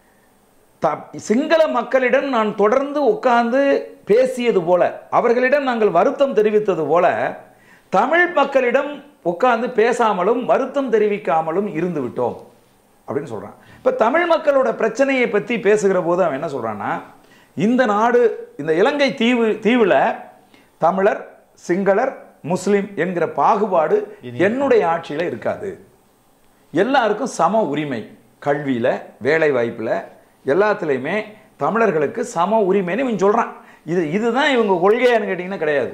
த சிங்கள மக்களிடம் நான் தொடர்ந்து உட்கார்ந்து பேசியது போல அவர்களிடம் நாங்கள் வருத்தம் தெரிவித்தது போல தமிழ் மக்களிடம் உட்கார்ந்து பேசாமலும் வருத்தம் தெரிவிக்காமலும் இருந்து விட்டோம் அப்படின்னு சொல்றான் இப்ப தமிழ் மக்களோட பிரச்சனையை பத்தி பேசுகிற போது அவன் என்ன சொல்றான்னா இந்த நாடு இந்த இலங்கை தீவு தீவுல தமிழர் சிங்களர் முஸ்லிம் என்கிற பாகுபாடு என்னுடைய ஆட்சியில இருக்காது எல்லாருக்கும் சம உரிமை கல்வியில் வேலை வாய்ப்பில் எல்லாத்துலேயுமே தமிழர்களுக்கு சம உரிமைன்னு இவன் சொல்கிறான் இது இதுதான் இவங்க கொள்கையான்னு கேட்டிங்கன்னா கிடையாது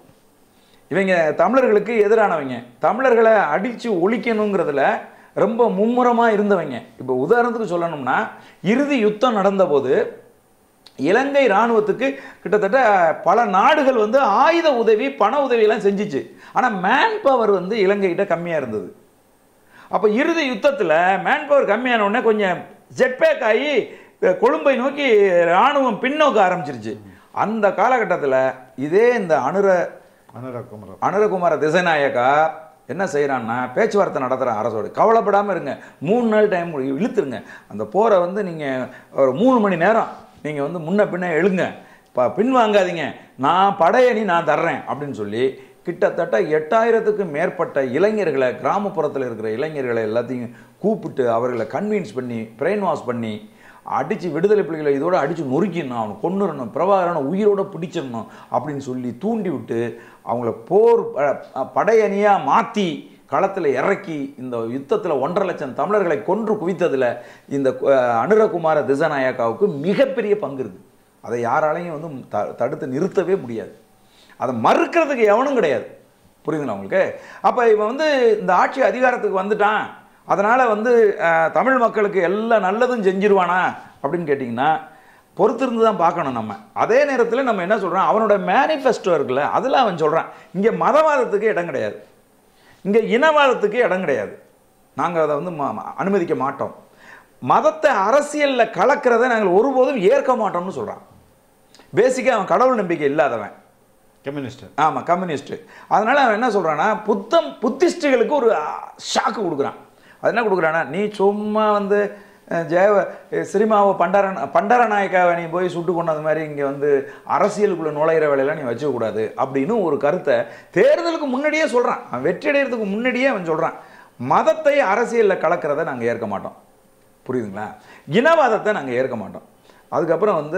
இவங்க தமிழர்களுக்கு எதிரானவங்க தமிழர்களை அடித்து ஒழிக்கணுங்கிறதுல ரொம்ப மும்முரமாக இருந்தவங்க இப்போ உதாரணத்துக்கு சொல்லணும்னா இறுதி யுத்தம் நடந்தபோது இலங்கை இராணுவத்துக்கு கிட்டத்தட்ட பல நாடுகள் வந்து ஆயுத உதவி பண உதவியெல்லாம் செஞ்சுச்சு ஆனால் மேன் பவர் வந்து இலங்கைகிட்ட கம்மியாக இருந்தது அப்போ இறுதி யுத்தத்தில் மேன் பவர் கம்மியான உடனே கொஞ்சம் ஜெட்பேக் ஆகி அஹ், கொழும்பை நோக்கி இராணுவம் பின்னோக்க ஆரம்பிச்சிருச்சு அந்த காலகட்டத்தில் இதே இந்த அனுர அனுராக் குமரன் அனுரகுமார திசைநாயக்கா என்ன செய்கிறான்னா பேச்சுவார்த்தை நடத்துகிற அரசோடு கவலைப்படாமல் இருங்க மூணு நாள் டைம் இழுத்துருங்க அந்த போரை வந்து நீங்கள் ஒரு மூணு மணி நேரம் நீங்கள் வந்து முன்ன பின்ன எழுங்க ப பின்வாங்காதீங்க நான் படையணி நான் தர்றேன் அப்படின்னு சொல்லி கிட்டத்தட்ட எட்டாயிரத்துக்கும் மேற்பட்ட இளைஞர்களை கிராமப்புறத்தில் இருக்கிற இளைஞர்களை எல்லாத்தையும் கூப்பிட்டு அவர்களை கன்வின்ஸ் பண்ணி பிரெயின் வாஷ் பண்ணி அடித்து விடுதலை புலிகளை இதோட அடித்து நொறுக்கிடணும் அவனை கொன்னுறணும் பிரபாகரனை உயிரோட பிடிச்சிடணும் அப்படின்னு சொல்லி தூண்டி விட்டு அவங்கள போர் ப- படையணியாக மாற்றி களத்தில் இறக்கி இந்த யுத்தத்தில் ஒன்றரை லட்சம் தமிழர்களை கொன்று குவித்ததில் இந்த அஹ், அனுரகுமார திசாநாயக்காவுக்கு மிகப்பெரிய பங்கு இருக்குது அதை யாராலையும் வந்து த தடுத்து நிறுத்தவே முடியாது அதை மறுக்கிறதுக்கு எவனும் கிடையாது புரியுதுங்களா உங்களுக்கு அப்போ இவன் வந்து இந்த ஆட்சி அதிகாரத்துக்கு வந்துட்டான் அதனால் வந்து அஹ், தமிழ் மக்களுக்கு எல்லா நல்லதும் செஞ்சிருவானா அப்படின்னு கேட்டிங்கன்னா பொறுத்திருந்து தான் பார்க்கணும் நம்ம அதே நேரத்தில் நம்ம என்ன சொல்கிறோம் அவனோட மேனிஃபெஸ்டோ இருக்குல்ல அதில் அவன் சொல்கிறான் இங்கே மதவாதத்துக்கு இடம் கிடையாது இங்கே இனவாதத்துக்கு இடம் கிடையாது நாங்கள் அதை வந்து ம- ம- அனுமதிக்க மாட்டோம் மதத்தை அரசியலில் கலக்கிறதை நாங்கள் ஒருபோதும் ஏற்க மாட்டோம்னு சொல்கிறான் பேசிக்காக அவன் கடவுள் நம்பிக்கை இல்லாதவன் கம்யூனிஸ்ட் ஆமாம் கம்யூனிஸ்ட் அதனால அவன் என்ன சொல்கிறான்னா புத்தம் புத்திஸ்டுகளுக்கு ஒரு ஷாக்கு கொடுக்குறான் அது என்ன கொடுக்குறான்னா நீ சும்மா வந்து அஹ், ஜெயவ அஹ், சினிமாவை பண்டார பண்டாரநாயக்காவை நீ போய் சுட்டு கொண்டது மாதிரி இங்கே வந்து அரசியலுக்குள்ளே நுழையிற வேலையெல்லாம் நீ வச்சுக்கக்கூடாது அப்படின்னு ஒரு கருத்தை தேர்தலுக்கு முன்னாடியே சொல்கிறான் அவன் வெற்றி அடைகிறதுக்கு முன்னாடியே அவன் சொல்கிறான் மதத்தை அரசியலில் கலக்கிறத நாங்கள் ஏற்க மாட்டோம் புரியுதுங்களா இனவாதத்தை நாங்கள் ஏற்க மாட்டோம் அதுக்கப்புறம் வந்து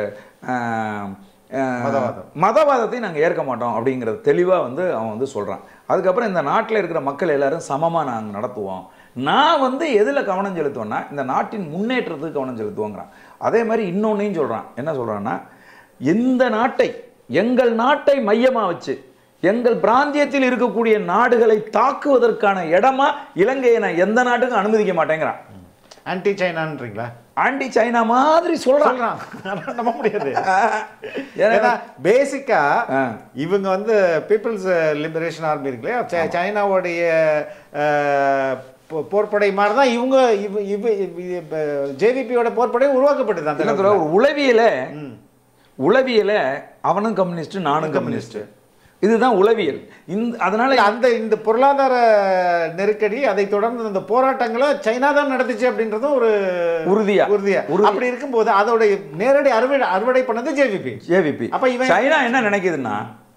ஆஹ், ஆஹ், மதவாதம். மதவாதத்தை நாங்கள் ஏற்க மாட்டோம் அப்படிங்கிறது தெளிவாக வந்து அவன் வந்து சொல்கிறான் அதுக்கப்புறம் இந்த நாட்டில் இருக்கிற மக்கள் எல்லாரும் சமமாக நாங்கள் நடத்துவோம் நான் வந்து எதில் கவனம் செலுத்துவேன்னா இந்த நாட்டின் முன்னேற்றத்துக்கு கவனம் செலுத்துவோங்கிறான் அதே மாதிரி இன்னொன்னையும் சொல்கிறான் என்ன சொல்கிறான்னா இந்த நாட்டை எங்கள் நாட்டை மையமாக வச்சு எங்கள் பிராந்தியத்தில் இருக்கக்கூடிய நாடுகளை தாக்குவதற்கான இடமா இலங்கையை நான் எந்த நாட்டுக்கும் அனுமதிக்க மாட்டேங்கிறான் ஆன்டி சைனான்றீங்களா ஆண்டி சைனா மாதிரி சொல்றான் சொல்றான் ஆனா நம்ப முடியாது ஏன்னா ஏன்னா பேசிக்கா ஆ. இவங்க வந்து பீப்புள்ஸ் லிபரேஷன் ஆர்மி இருக்கு இல்லையா சை- சைனாவுடைய அஹ், போ- போர்ப்படை மாதிரி தான் இவங்க இவ இவ ஜேவிபியோட போர்ப்படை உருவாக்கப்பட்டது அந்த என்ன காலத்துல. சொல்ற, ஒரு உளவியல ம். உளவியல அவனும் கம்யூனிஸ்ட் நானும் கம்யூனிஸ்ட் இதுதான் உளவியல் இந்த அதனால இல்ல, அந்த இந்த பொருளாதார நெருக்கடி அதை தொடர்ந்து அந்த போராட்டங்களை சைனா தான் நடத்துச்சு அப்படின்றதும் ஒரு உறுதியா உறுதியா உறுதி. அப்படி இருக்கும்போது அதோட நேரடி அறுவடை அறுவடை பண்ணது ஜேவிபி ஜேவிபி அப்ப இவன் சைனா என்ன நினைக்குதுன்னா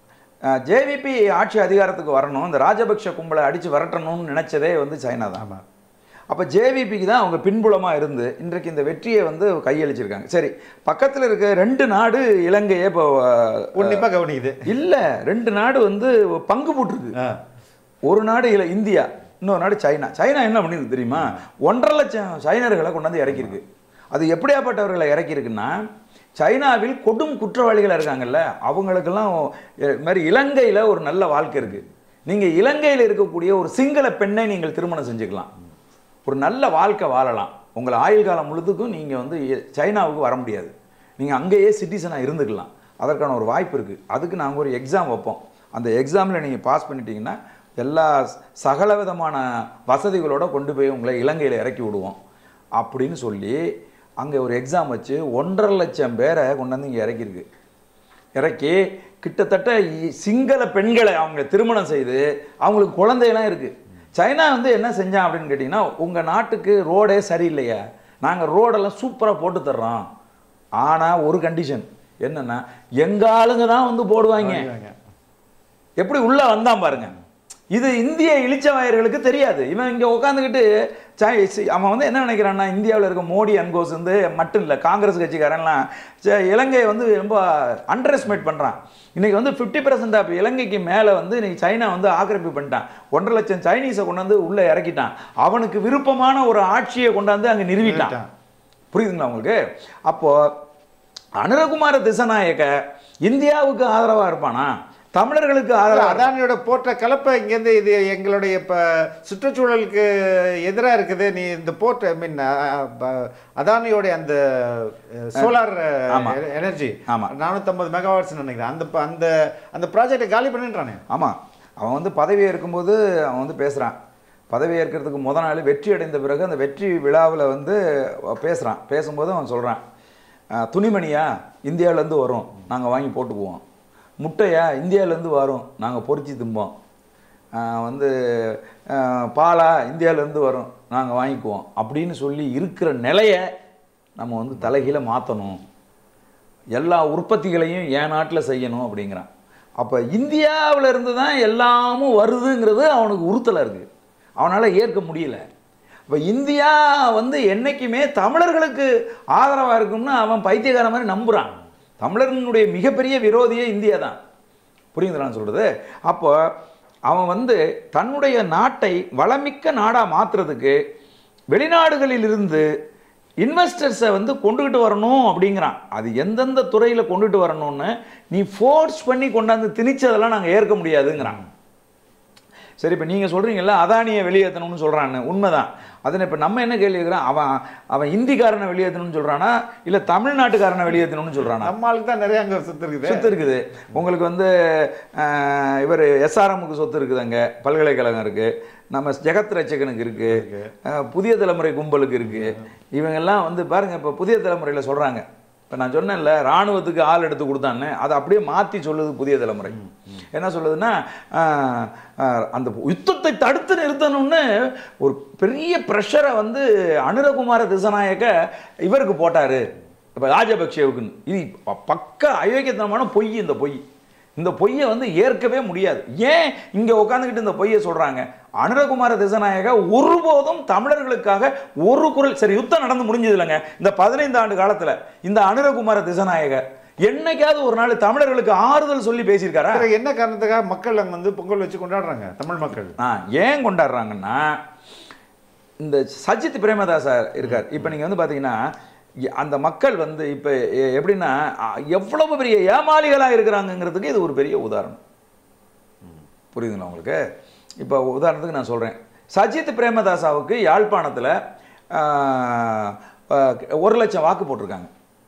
ஜேவிபி ஆட்சி அதிகாரத்துக்கு வரணும் இந்த ராஜபக்ஷ கும்பலை அடிச்சு விரட்டணும்னு நினைச்சதே வந்து சைனா தான் ஆமா அப்போ ஜேவிபிக்கு தான் அவங்க பின்புலமாக இருந்து இன்றைக்கு இந்த வெற்றியை வந்து கையளிச்சிருக்காங்க சரி பக்கத்தில் இருக்க ரெண்டு நாடு இலங்கையை இப்போ உன்னிப்பா கவனிக்குது இல்லை ரெண்டு நாடு வந்து பங்கு போட்டிருக்கு ஆ. ஒரு நாடு இல்ல இந்தியா இன்னொரு நாடு சைனா சைனா என்ன பண்ணிருக்கு தெரியுமா ஒன்றரை லட்சம் சைனர்களை கொண்டாந்து இறக்கியிருக்கு அது எப்படியாப்பட்டவர்களை இறக்கியிருக்குன்னா சைனாவில் கொடும் குற்றவாளிகள் இருக்காங்கல்ல அவங்களுக்கெல்லாம் இது மாதிரி இலங்கையில் ஒரு நல்ல வாழ்க்கை இருக்குது நீங்கள் இலங்கையில் இருக்கக்கூடிய ஒரு சிங்கள பெண்ணை நீங்கள் திருமணம் செஞ்சுக்கலாம் ஒரு நல்ல வாழ்க்கை வாழலாம் உங்கள் ஆயுள் காலம் முழுதுக்கும் நீங்கள் வந்து எ- சைனாவுக்கு வர முடியாது நீங்கள் அங்கேயே சிட்டிசனாக இருந்துக்கலாம் அதற்கான ஒரு வாய்ப்பு இருக்குது அதுக்கு நாங்கள் ஒரு எக்ஸாம் வைப்போம் அந்த எக்ஸாமில் நீங்கள் பாஸ் பண்ணிட்டீங்கன்னா எல்லா ஸ்- சகல விதமான வசதிகளோட கொண்டு போய் உங்களை இலங்கையில் இறக்கி விடுவோம் அப்படின்னு சொல்லி அங்கே ஒரு எக்ஸாம் வச்சு ஒன்றரை லட்சம் பேரை கொண்டாந்து இங்கே இறக்கியிருக்கு இறக்கி கிட்டத்தட்ட இ- சிங்கள பெண்களை அவங்க திருமணம் செய்து அவங்களுக்கு குழந்தையெல்லாம் இருக்குது சைனா வந்து என்ன செஞ்சான் அப்படின்னு கேட்டிங்கன்னா உங்கள் நாட்டுக்கு ரோடே சரியில்லையா நாங்கள் ரோடெல்லாம் சூப்பராக போட்டு தர்றோம் ஆனால் ஒரு கண்டிஷன் என்னன்னா எங்க ஆளுங்க தான் வந்து போடுவாங்க எப்படி உள்ள வந்தான் பாருங்க இது இந்திய இளிச்சவாயர்களுக்கு தெரியாது இவன் இங்க உட்காந்துக்கிட்டு சை- சி- அவன் வந்து என்ன நினைக்கிறான்னா இந்தியாவில் இருக்க மோடி அன்கோஸ் வந்து மட்டும் இல்லை காங்கிரஸ் கட்சிக்காரன்லாம் ச- இலங்கையை வந்து ரொம்ப அண்டர் எஸ்டிமேட் பண்றான் இன்னைக்கு வந்து ஃபிஃப்டி பர்சன்ட் ஆஃப் இலங்கைக்கு மேலே வந்து இன்னைக்கு சைனா வந்து ஆக்கிரமிப்பு பண்ணிட்டான் ஒன்றரை லட்சம் சைனீஸை கொண்டாந்து உள்ள இறக்கிட்டான் அவனுக்கு விருப்பமான ஒரு ஆட்சியை கொண்டாந்து அங்கே நிறுவிட்டான் புரியுதுங்களா உங்களுக்கு அப்போ அனுரகுமார திசநாயக்க இந்தியாவுக்கு ஆதரவா இருப்பானா தமிழர்களுக்கு அதான் ஆதரவா அதானியோட போட்ட கலப்பை இங்கேருந்து இது எங்களுடைய இப்போ சுற்றுச்சூழலுக்கு எதிராக இருக்குது நீ இந்த போர்ட் ஐ மீன் அதானியோட அந்த சோலார் ஆமா. எனர்ஜி ஆமா. நானூற்றம்பது மெகாவாட்ஸ் நினைக்கிறேன் அந்த ப- அந்த அந்த ப்ராஜெக்டை காலி பண்ணின்றானே ஆமா அவன் வந்து பதவி ஏற்கும்போது அவன் வந்து பேசுறான் பதவி ஏற்கிறதுக்கு முத நாள் வெற்றி அடைந்த பிறகு அந்த வெற்றி விழாவில் வந்து பேசுறான் பேசும்போது அவன் சொல்றான் "அஹ், துணிமணியா இந்தியாவிலேருந்து வரும் நாங்கள் வாங்கி போட்டுக்குவோம் முட்டையா இந்தியாவிலேருந்து வரும் நாங்கள் பொரிச்சு திம்போம் அஹ், வந்து அஹ், பாலா இந்தியாவிலேருந்து வரும் நாங்கள் வாங்கிக்குவோம் அப்படின்னு சொல்லி இருக்கிற நிலையை நம்ம வந்து தலைகீழ மாற்றணும் எல்லா உற்பத்திகளையும் என் நாட்டில் செய்யணும் அப்படிங்கிறான் அப்போ இந்தியாவில் இருந்து தான் எல்லாமும் வருதுங்கிறது அவனுக்கு உறுத்தலாக இருக்குது அவனால் ஏற்க முடியல இப்போ இந்தியா வந்து என்றைக்குமே தமிழர்களுக்கு ஆதரவாக இருக்கும்னு அவன் பைத்தியக்கார மாதிரி நம்புகிறான் தமிழர்களுடைய மிகப்பெரிய விரோதியே இந்தியா தான் புரியுதுங்களா நான் சொல்கிறது அப்போ அவன் வந்து தன்னுடைய நாட்டை வளமிக்க நாடாக மாற்றுறதுக்கு வெளிநாடுகளில் இருந்து இன்வெஸ்டர்ஸை வந்து கொண்டுகிட்டு வரணும் அப்படிங்கிறான் அது எந்தெந்த துறையில் கொண்டுட்டு வரணும்னு நீ ஃபோர்ஸ் பண்ணி கொண்டாந்து திணிச்சதெல்லாம் நாங்கள் ஏற்க முடியாதுங்கிறான் சரி இப்போ நீங்கள் சொல்கிறீங்கல்ல அதானியை வெளியேற்றணும்னு சொல்கிறான்னு உண்மைதான் அதனை இப்போ நம்ம என்ன கேள்வி கேட்குறான் அவன் அவன் இந்திக்காரனை வெளியேற்றணும்னு சொல்கிறானா இல்லை தமிழ்நாட்டுக்காரனை வெளியேற்றணும்னு சொல்கிறானா நம்ம ஆளுக்கு தான் நிறைய அங்கே சொத்து இருக்குது சொத்து இருக்குது உங்களுக்கு வந்து அஹ், இவர் எஸ்ஆர்எம்முக்கு சொத்து இருக்குது அங்கே பல்கலைக்கழகம் இருக்கு நம்ம ஜெகத் ரட்சகனுக்கு இருக்கு அஹ், புதிய தலைமுறை கும்பலுக்கு இருக்கு இவங்கெல்லாம் வந்து பாருங்க இப்போ புதிய தலைமுறையில் சொல்றாங்க இப்போ நான் சொன்னேன்ல ராணுவத்துக்கு ஆள் எடுத்து கொடுத்தான்னு அதை அப்படியே மாற்றி சொல்லுது புதிய தலைமுறை என்ன சொல்லுதுன்னா அஹ், அஹ், அந்த யுத்தத்தை தடுத்து நிறுத்தணும்னு ஒரு பெரிய ப்ரெஷரை வந்து அனுரகுமார திசநாயக்க இவருக்கு போட்டாரு இப்போ ராஜபக்சேவுக்குன்னு இது ப- பக்க அயோக்கியத்தனமான பொய் இந்த பொய் இந்த பொய்யை வந்து ஏற்கவே முடியாது ஏன் இங்கே உட்காந்துக்கிட்டு இந்த பொய்யை சொல்கிறாங்க அனுரகுமார திசநாயக ஒருபோதும் தமிழர்களுக்காக ஒரு குரல் சரி யுத்தம் நடந்து முடிஞ்சது இல்லைங்க இந்த பதினைந்து ஆண்டு காலத்தில் இந்த அனுரகுமார திசநாயக என்னைக்காவது ஒரு நாள் தமிழர்களுக்கு ஆறுதல் சொல்லி பேசியிருக்காரா வேற என்ன காரணத்துக்காக மக்கள் அங்கே வந்து பொங்கல் வச்சு கொண்டாடுறாங்க தமிழ் மக்கள் ஆ ஏன் கொண்டாடுறாங்கன்னா இந்த சஜித் பிரேமதாசா இருக்கார் இப்போ நீங்கள் வந்து பார்த்தீங்கன்னா எ- அந்த மக்கள் வந்து இப்போ எப்படின்னா அ, எவ்வளவு பெரிய ஏமாளிகளாக இருக்கிறாங்கங்கிறதுக்கு இது ஒரு பெரிய உதாரணம் புரியுதுங்களா உங்களுக்கு இப்போ உதாரணத்துக்கு நான் சொல்கிறேன் சஜித் பிரேமதாசாவுக்கு யாழ்ப்பாணத்தில் ஒரு லட்சம் வாக்கு போட்டிருக்காங்க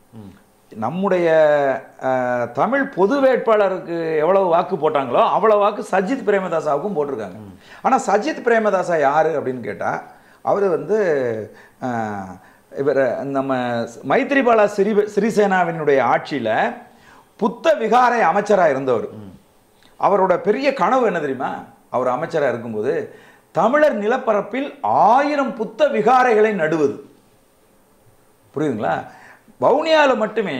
நம்முடைய அஹ், தமிழ் பொது வேட்பாளருக்கு எவ்வளவு வாக்கு போட்டாங்களோ அவ்வளோ வாக்கு சஜித் பிரேமதாசாவுக்கும் போட்டிருக்காங்க ஆனால் சஜித் பிரேமதாசா யார் அப்படின்னு கேட்டால் அவர் வந்து அஹ், இவர் நம்ம மைத்ரிபால சிறி சிறிசேனாவினுடைய ஆட்சியில் புத்த விகாரை அமைச்சராக இருந்தவர் அவரோட பெரிய கனவு என்ன தெரியுமா அவர் அமைச்சராக இருக்கும்போது தமிழர் நிலப்பரப்பில் ஆயிரம் புத்த விகாரைகளை நடுவது புரியுதுங்களா வவுனியாவில் மட்டுமே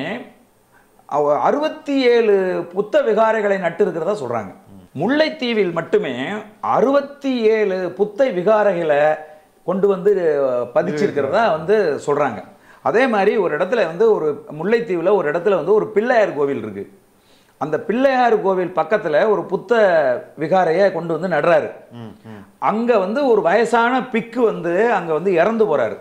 அவ அறுபத்தி ஏழு புத்த விகாரைகளை நட்டு இருக்கிறதா சொல்றாங்க முல்லைத்தீவில் மட்டுமே அறுபத்தி ஏழு புத்த விகாரைகளை கொண்டு வந்து பதிச்சிருக்கிறதா வந்து சொல்றாங்க அதே மாதிரி ஒரு இடத்துல வந்து ஒரு முல்லைத்தீவில் ஒரு இடத்துல வந்து ஒரு பிள்ளையார் கோவில் இருக்கு அந்த பிள்ளையார் கோவில் பக்கத்துல ஒரு புத்த விகாரையை கொண்டு வந்து நடுறாரு அங்க வந்து ஒரு வயசான பிக்கு வந்து அங்க வந்து இறந்து போறாரு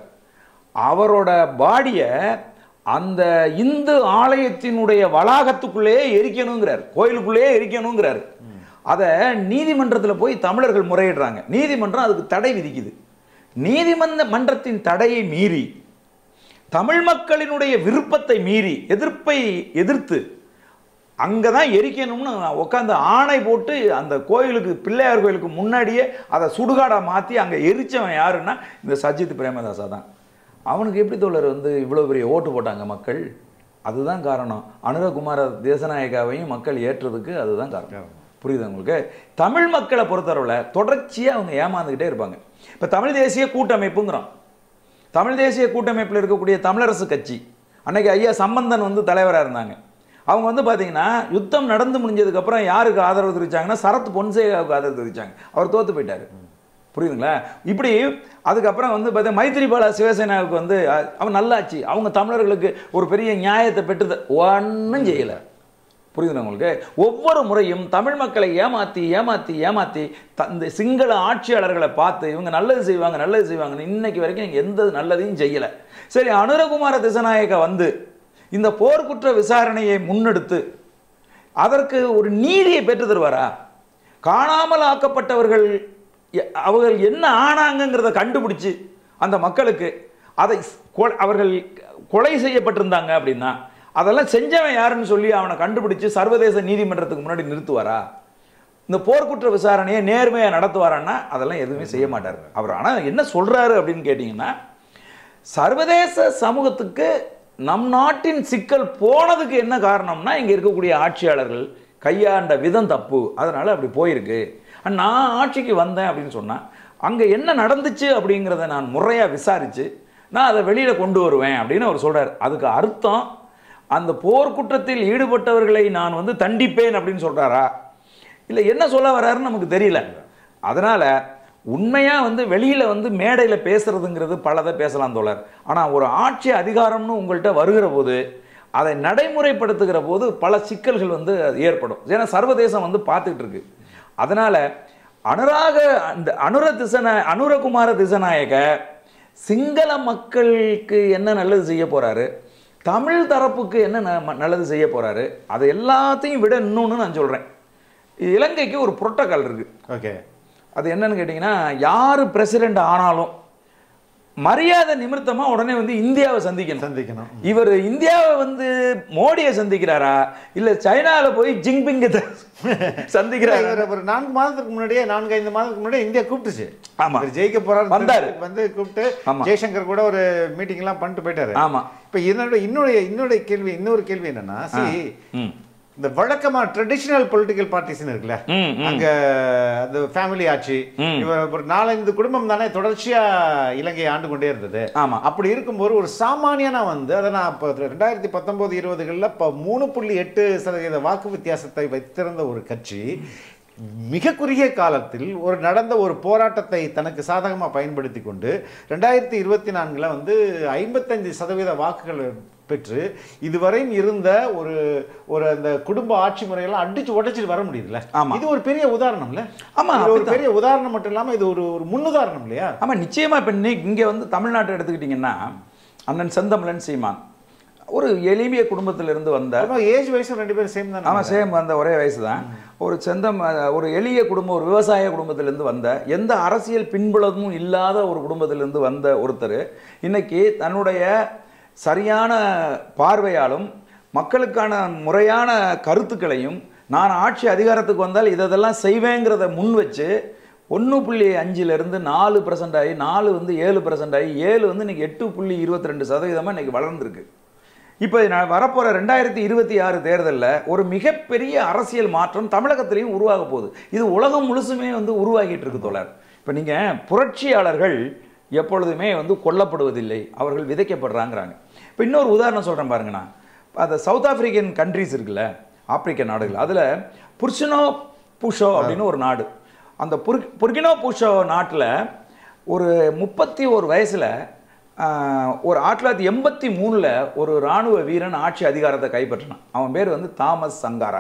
அவரோட பாடியை அந்த இந்து ஆலயத்தினுடைய வளாகத்துக்குள்ளேயே எரிக்கணுங்கிறார் கோயிலுக்குள்ளேயே எரிக்கணுங்கிறார் அதை நீதிமன்றத்தில் போய் தமிழர்கள் முறையிடுறாங்க நீதிமன்றம் அதுக்கு தடை விதிக்குது நீதிமன்ற மன்றத்தின் தடையை மீறி தமிழ் மக்களினுடைய விருப்பத்தை மீறி எதிர்ப்பை எதிர்த்து அங்கே தான் எரிக்கணும்னு உட்காந்து ஆணை போட்டு அந்த கோயிலுக்கு பிள்ளையார் கோயிலுக்கு முன்னாடியே அதை சுடுகாடாக மாற்றி அங்கே எரிச்சவன் யாருன்னா இந்த சஜித் பிரேமதாசா தான் அவனுக்கு எப்படி தோழர் வந்து இவ்வளோ பெரிய ஓட்டு போட்டாங்க மக்கள் அதுதான் காரணம் அனுரகுமார தேசநாயகாவையும் மக்கள் ஏற்றதுக்கு அதுதான் காரணம் புரியுது உங்களுக்கு தமிழ் மக்களை பொறுத்தளவில் தொடர்ச்சியாக அவங்க ஏமாந்துக்கிட்டே இருப்பாங்க இப்போ தமிழ் தேசிய கூட்டமைப்புங்கிறோம் தமிழ் தேசிய கூட்டமைப்பில் இருக்கக்கூடிய தமிழரசு கட்சி அன்னைக்கு ஐயா சம்பந்தன் வந்து தலைவராக இருந்தாங்க அவங்க வந்து பார்த்தீங்கன்னா யுத்தம் நடந்து முடிஞ்சதுக்கப்புறம் யாருக்கு ஆதரவு தெரிவிச்சாங்கன்னா சரத் பொன்சேகாவுக்கு ஆதரவு தெரிவிச்சாங்க அவர் தோத்து போயிட்டாரு புரியுதுங்களா இப்படி அதுக்கப்புறம் வந்து பார்த்தா மைத்திரிபால சிவசேனாவுக்கு வந்து அ- அவன் நல்லாச்சு அவங்க தமிழர்களுக்கு ஒரு பெரிய நியாயத்தை பெற்று ஒன்றும் செய்யலை புரியுதுங்களா உங்களுக்கு ஒவ்வொரு முறையும் தமிழ் மக்களை ஏமாத்தி ஏமாத்தி ஏமாத்தி த- இந்த சிங்கள ஆட்சியாளர்களை பார்த்து இவங்க நல்லது செய்வாங்க நல்லது செய்வாங்கன்னு இன்னைக்கு வரைக்கும் நீங்க எந்த நல்லதையும் செய்யலை சரி அனுரகுமார திசநாயக்க வந்து இந்த போர்க்குற்ற விசாரணையை முன்னெடுத்து அதற்கு ஒரு நீதியை பெற்று தருவாரா காணாமல் ஆக்கப்பட்டவர்கள் எ- அவர்கள் என்ன ஆனாங்கங்கிறத கண்டுபிடிச்சு அந்த மக்களுக்கு அதை ஸ்- கொ- அவர்கள் கொலை செய்யப்பட்டிருந்தாங்க அப்படின்னா அதெல்லாம் செஞ்சவன் யாருன்னு சொல்லி அவனை கண்டுபிடிச்சு சர்வதேச நீதிமன்றத்துக்கு முன்னாடி நிறுத்துவாரா இந்த போர்க்குற்ற விசாரணையை நேர்மையாக நடத்துவாரான்னா அதெல்லாம் எதுவுமே செய்ய மாட்டார் அவர் ஆனால் என்ன சொல்றாரு அப்படின்னு கேட்டிங்கன்னா சர்வதேச சமூகத்துக்கு நம் நாட்டின் சிக்கல் போனதுக்கு என்ன காரணம்னா இங்க இருக்கக்கூடிய ஆட்சியாளர்கள் கையாண்ட விதம் தப்பு அதனால அப்படி போயிருக்கு அண்ட் நான் ஆட்சிக்கு வந்தேன் அப்படின்னு சொன்னா அங்க என்ன நடந்துச்சு அப்படிங்கிறத நான் முறையா விசாரிச்சு நான் அதை வெளியில கொண்டு வருவேன் அப்படின்னு அவர் சொல்றாரு அதுக்கு அர்த்தம் அந்த போர்க்குற்றத்தில் ஈடுபட்டவர்களை நான் வந்து தண்டிப்பேன் அப்படின்னு சொல்றாரா இல்லை என்ன சொல்ல வர்றாருன்னு நமக்கு தெரியல அதனால உண்மையா வந்து வெளியில வந்து மேடையில பேசுறதுங்கிறது பலதை பேசலாம் தோழர் ஆனா ஒரு ஆட்சி அதிகாரம்னு உங்கள்கிட்ட வருகிற போது அதை நடைமுறைப்படுத்துகிற போது பல சிக்கல்கள் வந்து அது ஏற்படும் ஏன்னா சர்வதேசம் வந்து பார்த்துக்கிட்டு இருக்கு அதனால அனுராக அந்த அனுர திசன அனுரகுமார திசநாயக சிங்கள மக்களுக்கு என்ன நல்லது செய்ய போறாரு தமிழ் தரப்புக்கு என்ன ந- நல்லது செய்ய போறாரு அதை எல்லாத்தையும் விட இன்னொன்று நான் சொல்றேன் இலங்கைக்கு ஒரு புரோட்டோகால் இருக்கு ஓகே அது என்னன்னு கேட்டிங்கன்னா யார் பிரசிடெண்ட் ஆனாலும் மரியாதை நிமித்தமா உடனே வந்து இந்தியாவை சந்திக்கணும் சந்திக்கணும் இவர் இந்தியாவை வந்து மோடியை சந்திக்கிறாரா இல்ல சைனால போய் ஜிங்பிங்க சந்திக்கிறாரா இவர் ஒரு நான்கு மாதத்துக்கு முன்னாடியே நான்கு ஐந்து மாதத்துக்கு முன்னாடியே இந்தியா கூப்பிட்டுச்சு ஆமா. இவர் ஜெயிக்க போறாரு வந்தாரு. வந்து கூப்பிட்டு ஆமா. ஜெய்சங்கர் கூட ஒரு மீட்டிங் எல்லாம் பண்ணிட்டு போயிட்டாரு ஆமா இப்ப என்னோட இன்னொரு இன்னொரு கேள்வி இன்னொரு கேள்வி என்னன்னா see, ம் இந்த வழக்கமா ட்ரெடிஷனல் பொலிட்டிக்கல் பார்ட்டிஸ் இருக்குல்ல ம், ம். அங்க அந்த ஃபேமிலி ஆட்சி ம். இவர் ஒரு நாலஞ்சு குடும்பம் தானே தொடர்ச்சியா இலங்கையை ஆண்டு கொண்டே இருந்தது ஆமா அப்படி இருக்கும்போது ஒரு சாமானியனா வந்து அதை நான் இப்போ ரெண்டாயிரத்தி பத்தொன்பது இருபதுகளில் இப்போ மூணு புள்ளி எட்டு சதவீத வாக்கு வித்தியாசத்தை வைத்திருந்த ஒரு கட்சி மிக குறுகிய காலத்தில் ஒரு நடந்த ஒரு போராட்டத்தை தனக்கு சாதகமாக பயன்படுத்தி கொண்டு ரெண்டாயிரத்தி இருபத்தி நான்கில் வந்து ஐம்பத்தஞ்சு சதவீத வாக்குகள் பெற்று இதுவரையும் இருந்த ஒரு ஒரு அந்த குடும்ப ஆட்சி முறையெல்லாம் அடிச்சு உடைச்சிட்டு வர முடியுதுல்ல ஆமா. இது ஒரு பெரிய உதாரணம்ல ஆமா, இது ஒரு அப்படித்தான். பெரிய உதாரணம் மட்டும் இல்லாம இது ஒரு ஒரு முன்னுதாரணம் இல்லையா ஆமா நிச்சயமா இப்ப இன்னைக்கு இங்க வந்து தமிழ்நாட்டை எடுத்துக்கிட்டீங்கன்னா அண்ணன் செந்தமிழன் சீமான் ஒரு எளிமைய குடும்பத்திலிருந்து வந்த ஏஜ் வயசும் ரெண்டு பேரும் சேம் தானே ஆமா சேம் வந்த ஒரே வயசு தான் ஒரு செந்தம் அஹ், ஒரு எளிய குடும்பம் ஒரு விவசாய குடும்பத்திலிருந்து வந்த எந்த அரசியல் பின்புலமும் இல்லாத ஒரு குடும்பத்திலிருந்து வந்த ஒருத்தர் இன்னைக்கு தன்னுடைய சரியான பார்வையாலும் மக்களுக்கான முறையான கருத்துக்களையும் நான் ஆட்சி அதிகாரத்துக்கு வந்தால் இதெல்லாம் செய்வேங்கிறத முன் வச்சு ஒன்று புள்ளி அஞ்சிலிருந்து நாலு பர்சன்ட் ஆகி நாலு வந்து ஏழு பர்சன்ட் ஆகி ஏழு வந்து இன்னைக்கு எட்டு புள்ளி இருபத்தி ரெண்டு சதவீதமாக இன்னைக்கு வளர்ந்துருக்கு இப்போ நான் வரப்போகிற ரெண்டாயிரத்தி இருபத்தி ஆறு தேர்தலில் ஒரு மிகப்பெரிய அரசியல் மாற்றம் தமிழகத்திலையும் உருவாக போகுது இது உலகம் முழுசுமே வந்து உருவாகிட்டு இருக்கு தோழர் இப்போ நீங்கள் புரட்சியாளர்கள் எப்பொழுதுமே வந்து கொல்லப்படுவதில்லை அவர்கள் விதைக்கப்படுறாங்கிறாங்க இப்போ இன்னொரு உதாரணம் சொல்கிறேன் பாருங்கண்ணா அந்த சவுத் ஆப்பிரிக்கன் கண்ட்ரிஸ் இருக்குல்ல ஆப்பிரிக்க நாடுகள் அதில் புர்சினோ புஷோ அப்படின்னு ஒரு நாடு அந்த புர் புர்கினோ புஷோ நாட்டில் ஒரு முப்பத்தி ஒரு வயசில் ஒரு ஆயிரத்தி தொள்ளாயிரத்தி எண்பத்தி மூணில் ஒரு இராணுவ வீரன் ஆட்சி அதிகாரத்தை கைப்பற்றினான் அவன் பேர் வந்து தாமஸ் சங்காரா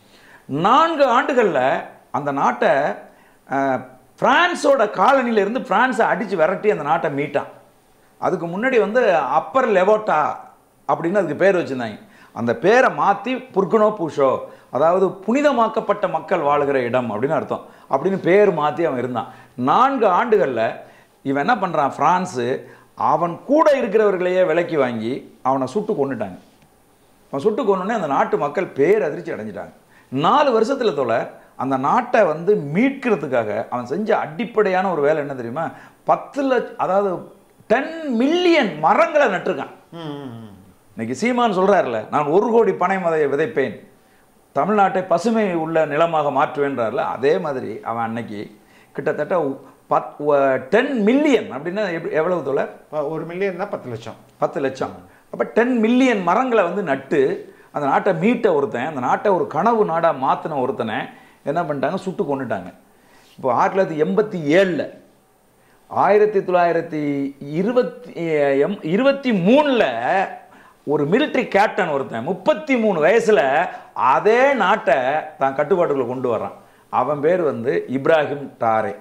நான்கு ஆண்டுகளில் அந்த நாட்டை ஆஹ், பிரான்ஸோட காலனியில இருந்து பிரான்ஸை அடித்து விரட்டி அந்த நாட்டை மீட்டான் அதுக்கு முன்னாடி வந்து அப்பர் லெவோட்டா அப்படின்னு அதுக்கு பேர் வச்சுருந்தாங்க அந்த பேரை மாற்றி புர்குனோ பூஷோ அதாவது புனிதமாக்கப்பட்ட மக்கள் வாழுகிற இடம் அப்படின்னு அர்த்தம் அப்படின்னு பேர் மாற்றி அவன் இருந்தான் நான்கு ஆண்டுகளில் இவன் என்ன பண்ணுறான் ஃப்ரான்ஸு அவன் கூட இருக்கிறவர்களையே விலைக்கு வாங்கி அவனை சுட்டு கொண்டுட்டாங்க அவன் சுட்டு கொன்னோடனே அந்த நாட்டு மக்கள் பேரதிர்ச்சி அடைஞ்சிட்டாங்க நாலு வருஷத்துல தோல அந்த நாட்டை வந்து மீட்கிறதுக்காக அவன் செஞ்ச அடிப்படையான ஒரு வேலை என்ன தெரியுமா பத்து லட்ச அதாவது டென் மில்லியன் மரங்களை நட்டிருக்கான் இன்னைக்கு சீமான் சொல்றாருல நான் ஒரு கோடி பனை மதையை விதைப்பேன் தமிழ்நாட்டை பசுமை உள்ள நிலமாக மாற்றுவேன்றார்ல அதே மாதிரி அவன் அன்னைக்கு கிட்டத்தட்ட பத் டென் மில்லியன் அப்படின்னா எப்படி எவ்வளவு தோழர் ஒரு மில்லியன் தான் பத்து லட்சம் பத்து லட்சம் அப்போ டென் மில்லியன் மரங்களை வந்து நட்டு அந்த நாட்டை மீட்ட ஒருத்தன் அந்த நாட்டை ஒரு கனவு நாடாக மாற்றின ஒருத்தனை என்ன பண்ணிட்டாங்க சுட்டு கொண்டுட்டாங்க இப்போ ஆயிரத்தி தொள்ளாயிரத்தி எண்பத்தி ஏழில் ஆயிரத்தி தொள்ளாயிரத்தி இருபத்தி எம் இருபத்தி மூணில் ஒரு மிலிட்ரி கேப்டன் ஒருத்தன் முப்பத்தி மூணு வயசில் அதே நாட்டை தான் கட்டுப்பாட்டுக்குள்ள கொண்டு வர்றான் அவன் பேர் வந்து இப்ராஹிம் டாரே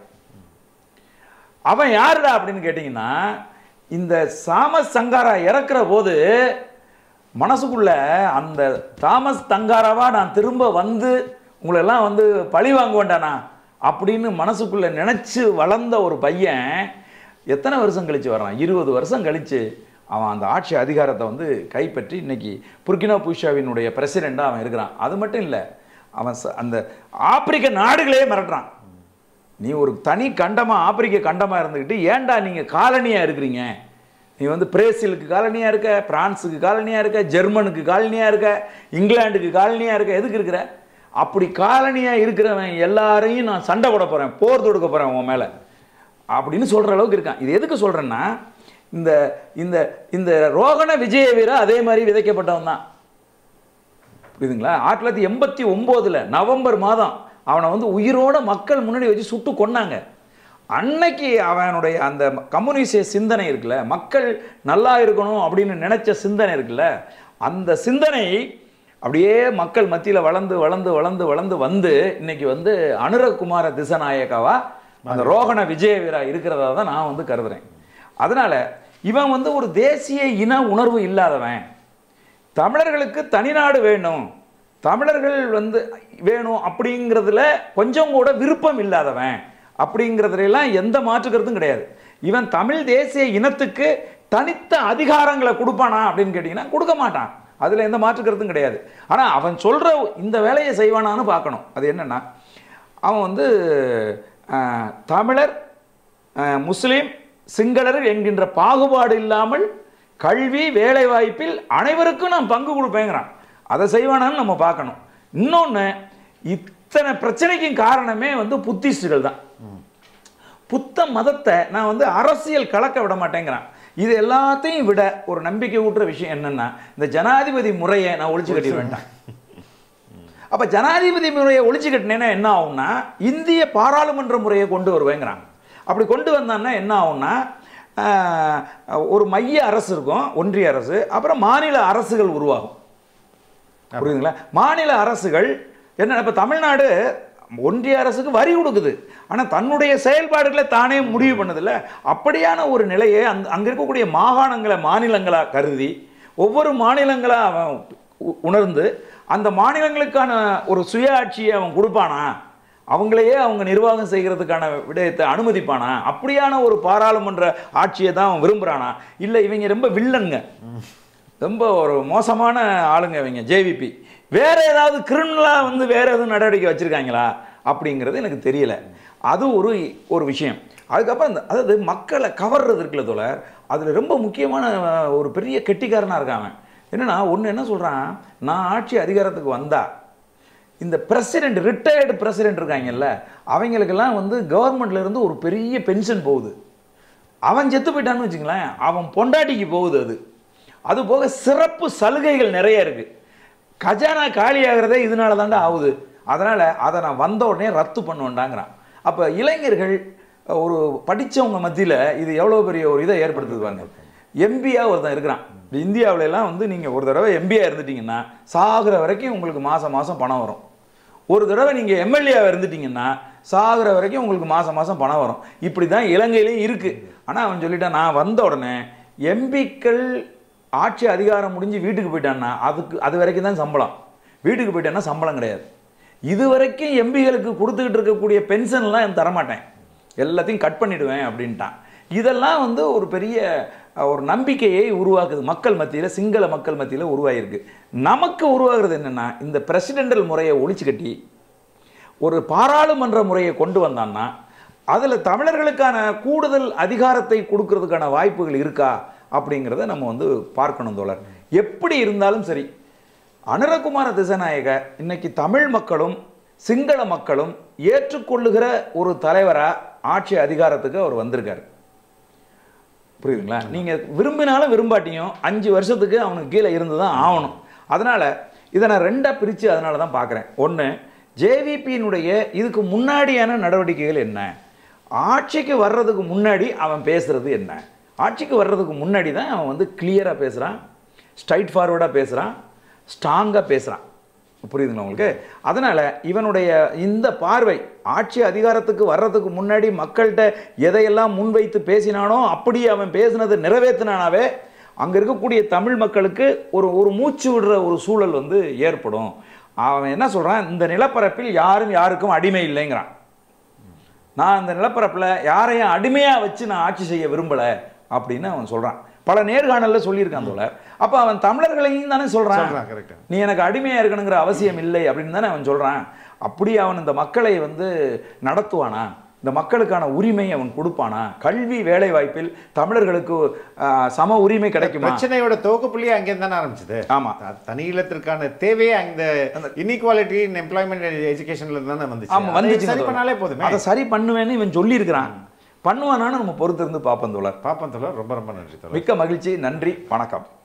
அவன் யாருடா அப்படின்னு கேட்டிங்கன்னா இந்த சாமஸ் சங்காரா இறக்குற போது மனசுக்குள்ள அந்த தாமஸ் தங்காராவா நான் திரும்ப வந்து உங்களெல்லாம் வந்து பழி வாங்குவேண்டானா அப்படின்னு மனசுக்குள்ள நினைச்சு வளர்ந்த ஒரு பையன் எத்தனை வருஷம் கழிச்சு வர்றான் இருபது வருஷம் கழிச்சு அவன் அந்த ஆட்சி அதிகாரத்தை வந்து கைப்பற்றி இன்னைக்கு புர்கினோ பூஷாவினுடைய பிரசிடெண்ட்டாக அவன் இருக்கிறான் அது மட்டும் இல்லை அவன் ச- அந்த ஆப்பிரிக்க நாடுகளே மிரட்டுறான் நீ ஒரு தனி கண்டமா ஆப்பிரிக்க கண்டமா இருந்துக்கிட்டு ஏன்டா நீங்க காலனியா இருக்கிறீங்க நீ வந்து பிரேசிலுக்கு காலனியா இருக்க பிரான்ஸுக்கு காலனியா இருக்க ஜெர்மனுக்கு காலனியா இருக்க இங்கிலாந்துக்கு காலனியா இருக்க எதுக்கு இருக்கிற அப்படி காலனியா இருக்கிறவன் எல்லாரையும் நான் சண்டை போட போறேன் போர் தொடுக்க போறேன் உன் மேல அப்படின்னு சொல்ற அளவுக்கு இருக்கான் இது எதுக்கு சொல்றேன்னா இந்த இந்த இந்த ரோகண விஜய வீர அதே மாதிரி விதைக்கப்பட்டவன் தான் புரியுதுங்களா ஆயிரத்தி தொள்ளாயிரத்தி எண்பத்தி ஒம்போதில் நவம்பர் மாதம் அவனை வந்து உயிரோட மக்கள் முன்னாடி வச்சு சுட்டு கொன்னாங்க அன்னைக்கு அவனுடைய அந்த கம்யூனிஸ்ட சிந்தனை இருக்குல்ல மக்கள் நல்லா இருக்கணும் அப்படின்னு நினைச்ச சிந்தனை இருக்குல்ல அந்த சிந்தனை அப்படியே மக்கள் மத்தியில் வளர்ந்து வளர்ந்து வளர்ந்து வளர்ந்து வந்து இன்னைக்கு வந்து அனுரகுமார திசநாயக்காவா அந்த ரோகண விஜயவீரா இருக்கிறதா தான் நான் வந்து கருதுறேன் அதனால இவன் வந்து ஒரு தேசிய இன உணர்வு இல்லாதவன் தமிழர்களுக்கு தனிநாடு வேணும் தமிழர்கள் வந்து வேணும் அப்படிங்கிறதுல கொஞ்சம் கூட விருப்பம் இல்லாதவன் அப்படிங்கிறதுல எல்லாம் எந்த மாற்று கருத்தும் கிடையாது இவன் தமிழ் தேசிய இனத்துக்கு தனித்த அதிகாரங்களை கொடுப்பானா அப்படின்னு கேட்டிங்கன்னா கொடுக்க மாட்டான் அதில் எந்த மாற்று கருத்தும் கிடையாது ஆனால் அவன் சொல்கிற இந்த வேலையை செய்வானான்னு பார்க்கணும் அது என்னன்னா அவன் வந்து அஹ், தமிழர் அஹ், முஸ்லீம் சிங்களர் என்கின்ற பாகுபாடு இல்லாமல் கல்வி வேலைவாய்ப்பில் அனைவருக்கும் நான் பங்கு கொடுப்பேங்கிறான் அதை செய்வானான்னு நம்ம பார்க்கணும் இன்னொன்று இத்தனை பிரச்சனைக்கும் காரணமே வந்து புத்திஸ்டுகள் தான் புத்த மதத்தை நான் வந்து அரசியல் கலக்க விட மாட்டேங்கிறான் இது எல்லாத்தையும் விட ஒரு நம்பிக்கை ஊட்டுற விஷயம் என்னன்னா இந்த ஜனாதிபதி முறையை நான் ஒழிச்சு கட்டிட வேண்டாம் அப்ப ஜனாதிபதி முறையை ஒழிச்சு கட்டினேன்னா என்ன ஆகும்னா இந்திய பாராளுமன்ற முறையை கொண்டு வருவேங்கிறாங்க அப்படி கொண்டு வந்தான்னா என்ன ஆகும்னா ஆஹ், ஒரு மைய அரசு இருக்கும் ஒன்றிய அரசு அப்புறம் மாநில அரசுகள் உருவாகும் புரியுதுங்களா மாநில அரசுகள் என்ன இப்போ தமிழ்நாடு ஒன்றிய அரசுக்கு வரி கொடுக்குது ஆனால் தன்னுடைய செயல்பாடுகளை தானே முடிவு பண்ணுதில்ல அப்படியான ஒரு நிலையை அந்த அங்கே இருக்கக்கூடிய மாகாணங்களை மாநிலங்களாக கருதி ஒவ்வொரு மாநிலங்களா அவன் உ- உணர்ந்து அந்த மாநிலங்களுக்கான ஒரு சுயாட்சியை அவன் கொடுப்பானா அவங்களையே அவங்க நிர்வாகம் செய்கிறதுக்கான விடயத்தை அனுமதிப்பானா அப்படியான ஒரு பாராளுமன்ற ஆட்சியை தான் அவன் விரும்புகிறானா இல்லை இவங்க ரொம்ப வில்லனுங்க ரொம்ப ஒரு மோசமான ஆளுங்க இவங்க ஜேவிபி வேற ஏதாவது கிரிமினலாக வந்து வேற எதுவும் நடவடிக்கை வச்சிருக்காங்களா அப்படிங்கிறது எனக்கு தெரியல அது ஒரு ஒரு விஷயம் அதுக்கப்புறம் இந்த அதாவது மக்களை கவர்றது இருக்குல்ல தோழர் அதில் ரொம்ப முக்கியமான அஹ், ஒரு பெரிய கெட்டிக்காரனாக இருக்கான் அவன் என்னன்னா ஒன்று என்ன சொல்கிறான் நான் ஆட்சி அதிகாரத்துக்கு வந்தா இந்த பிரசிடென்ட் ரிட்டையர்டு பிரசிடென்ட் இருக்காங்கல்ல அவங்களுக்கெல்லாம் வந்து கவர்மெண்ட்ல இருந்து ஒரு பெரிய பென்ஷன் போகுது அவன் செத்து போயிட்டான்னு வச்சுங்களேன் அவன் பொண்டாட்டிக்கு போகுது அது அது போக சிறப்பு சலுகைகள் நிறைய இருக்கு கஜானா காலி ஆகிறதே இதனால தாண்டா ஆகுது அதனால அதை நான் வந்த உடனே ரத்து பண்ணுவேன்டாங்கிறான் அப்போ இளைஞர்கள் ஒரு படிச்சவங்க மத்தியில் இது எவ்வளோ பெரிய ஒரு இதை ஏற்படுத்துது பாருங்க எம்பியா ஒருத்தன் இருக்கிறான் இந்தியாவுல எல்லாம் வந்து நீங்கள் ஒரு தடவை எம்பியா இருந்துட்டீங்கன்னா சாகுற வரைக்கும் உங்களுக்கு மாதம் மாதம் பணம் வரும் ஒரு தடவை நீங்கள் எம்எல்ஏ இருந்துட்டீங்கன்னா சாகுற வரைக்கும் உங்களுக்கு மாதம் மாதம் பணம் வரும் இப்படி தான் இலங்கையிலையும் இருக்குது ஆனால் அவன் சொல்லிட்டான் நான் வந்த உடனே எம்பிக்கள் ஆட்சி அதிகாரம் முடிஞ்சு வீட்டுக்கு போயிட்டான்னா அதுக்கு அது வரைக்கும் தான் சம்பளம் வீட்டுக்கு போயிட்டான்னா சம்பளம் கிடையாது இது வரைக்கும் எம்பிகளுக்கு கொடுத்துக்கிட்டு இருக்கக்கூடிய பென்ஷன்லாம் தரமாட்டேன் எல்லாத்தையும் கட் பண்ணிடுவேன் அப்படின்ட்டான் இதெல்லாம் வந்து ஒரு பெரிய அஹ், ஒரு நம்பிக்கையை உருவாக்குது மக்கள் மத்தியில் சிங்கள மக்கள் மத்தியில் உருவாகிருக்கு நமக்கு உருவாகிறது என்னென்னா இந்த பிரசிடெண்டல் முறையை ஒழிச்சு கட்டி ஒரு பாராளுமன்ற முறையை கொண்டு வந்தான்னா அதில் தமிழர்களுக்கான கூடுதல் அதிகாரத்தை கொடுக்கறதுக்கான வாய்ப்புகள் இருக்கா அப்படிங்கிறத நம்ம வந்து பார்க்கணும் தோழர் எப்படி இருந்தாலும் சரி அனுரகுமார திசநாயக இன்னைக்கு தமிழ் மக்களும் சிங்கள மக்களும் ஏற்றுக்கொள்ளுகிற ஒரு தலைவரா ஆட்சி அதிகாரத்துக்கு அவர் வந்திருக்காரு புரியுதுங்களா நீங்க விரும்பினாலும் விரும்பாட்டியும் அஞ்சு வருஷத்துக்கு அவனுக்கு கீழே இருந்து தான் ஆகணும் அதனால இதை நான் ரெண்டா பிரிச்சு அதனால தான் பார்க்குறேன் ஒன்று ஜேவிபியினுடைய இதுக்கு முன்னாடியான நடவடிக்கைகள் என்ன ஆட்சிக்கு வர்றதுக்கு முன்னாடி அவன் பேசுறது என்ன ஆட்சிக்கு வர்றதுக்கு முன்னாடி தான் அவன் வந்து கிளியராக பேசுகிறான் ஸ்ட்ரைட் ஃபார்வர்டாக பேசுகிறான் ஸ்ட்ராங்காக பேசுகிறான் புரியுதுங்களா உங்களுக்கு அதனால் இவனுடைய இந்த பார்வை ஆட்சி அதிகாரத்துக்கு வர்றதுக்கு முன்னாடி மக்கள்கிட்ட எதையெல்லாம் முன்வைத்து பேசினானோ அப்படி அவன் பேசினதை நிறைவேற்றினானாவே அங்கே இருக்கக்கூடிய தமிழ் மக்களுக்கு ஒரு ஒரு மூச்சு விடுற ஒரு சூழல் வந்து ஏற்படும் அவன் என்ன சொல்கிறான் இந்த நிலப்பரப்பில் யாரும் யாருக்கும் அடிமை இல்லைங்கிறான் நான் இந்த நிலப்பரப்பில் யாரையும் அடிமையாக வச்சு நான் ஆட்சி செய்ய விரும்பலை அப்படின்னு அவன் சொல்கிறான் பல நேர்காணலில் சொல்லியிருக்கான் தோழர் அப்போ அவன் தமிழர்களையும் தானே சொல்கிறான் சொல்றான், correct. நீ எனக்கு அடிமையாக இருக்கணுங்கிற அவசியம் இல்லை அப்படின்னு தானே அவன் சொல்கிறான் அப்படி அவன் இந்த மக்களை வந்து நடத்துவானா இந்த மக்களுக்கான உரிமை அவன் கொடுப்பானா கல்வி வேலை வாய்ப்பில் தமிழர்களுக்கு ஆஹ், சம உரிமை கிடைக்குமா பிரச்சனையோட துவக்க புள்ளியே அங்கேருந்து தானே ஆரம்பிச்சது ஆமா. த- தனி இல்லத்திற்கான தேவையே அந்த இன்இக்வாலிட்டி இன் எம்ப்ளாய்மெண்ட் எஜுகேஷன்ல தானே வந்துச்சு ஆமா அதை வந்துச்சு சரி பண்ணாலே போதுமே அதை சரி பண்ணுவேன்னு இவன் சொல்லியிருக்கிறான் பண்ணுவானான்னு நம்ம பொறுத்திருந்து பார்ப்போம் தோழர் பாப்பன் தோழர் ரொம்ப ரொம்ப நன்றி தோழர் மிக்க மகிழ்ச்சி நன்றி வணக்கம்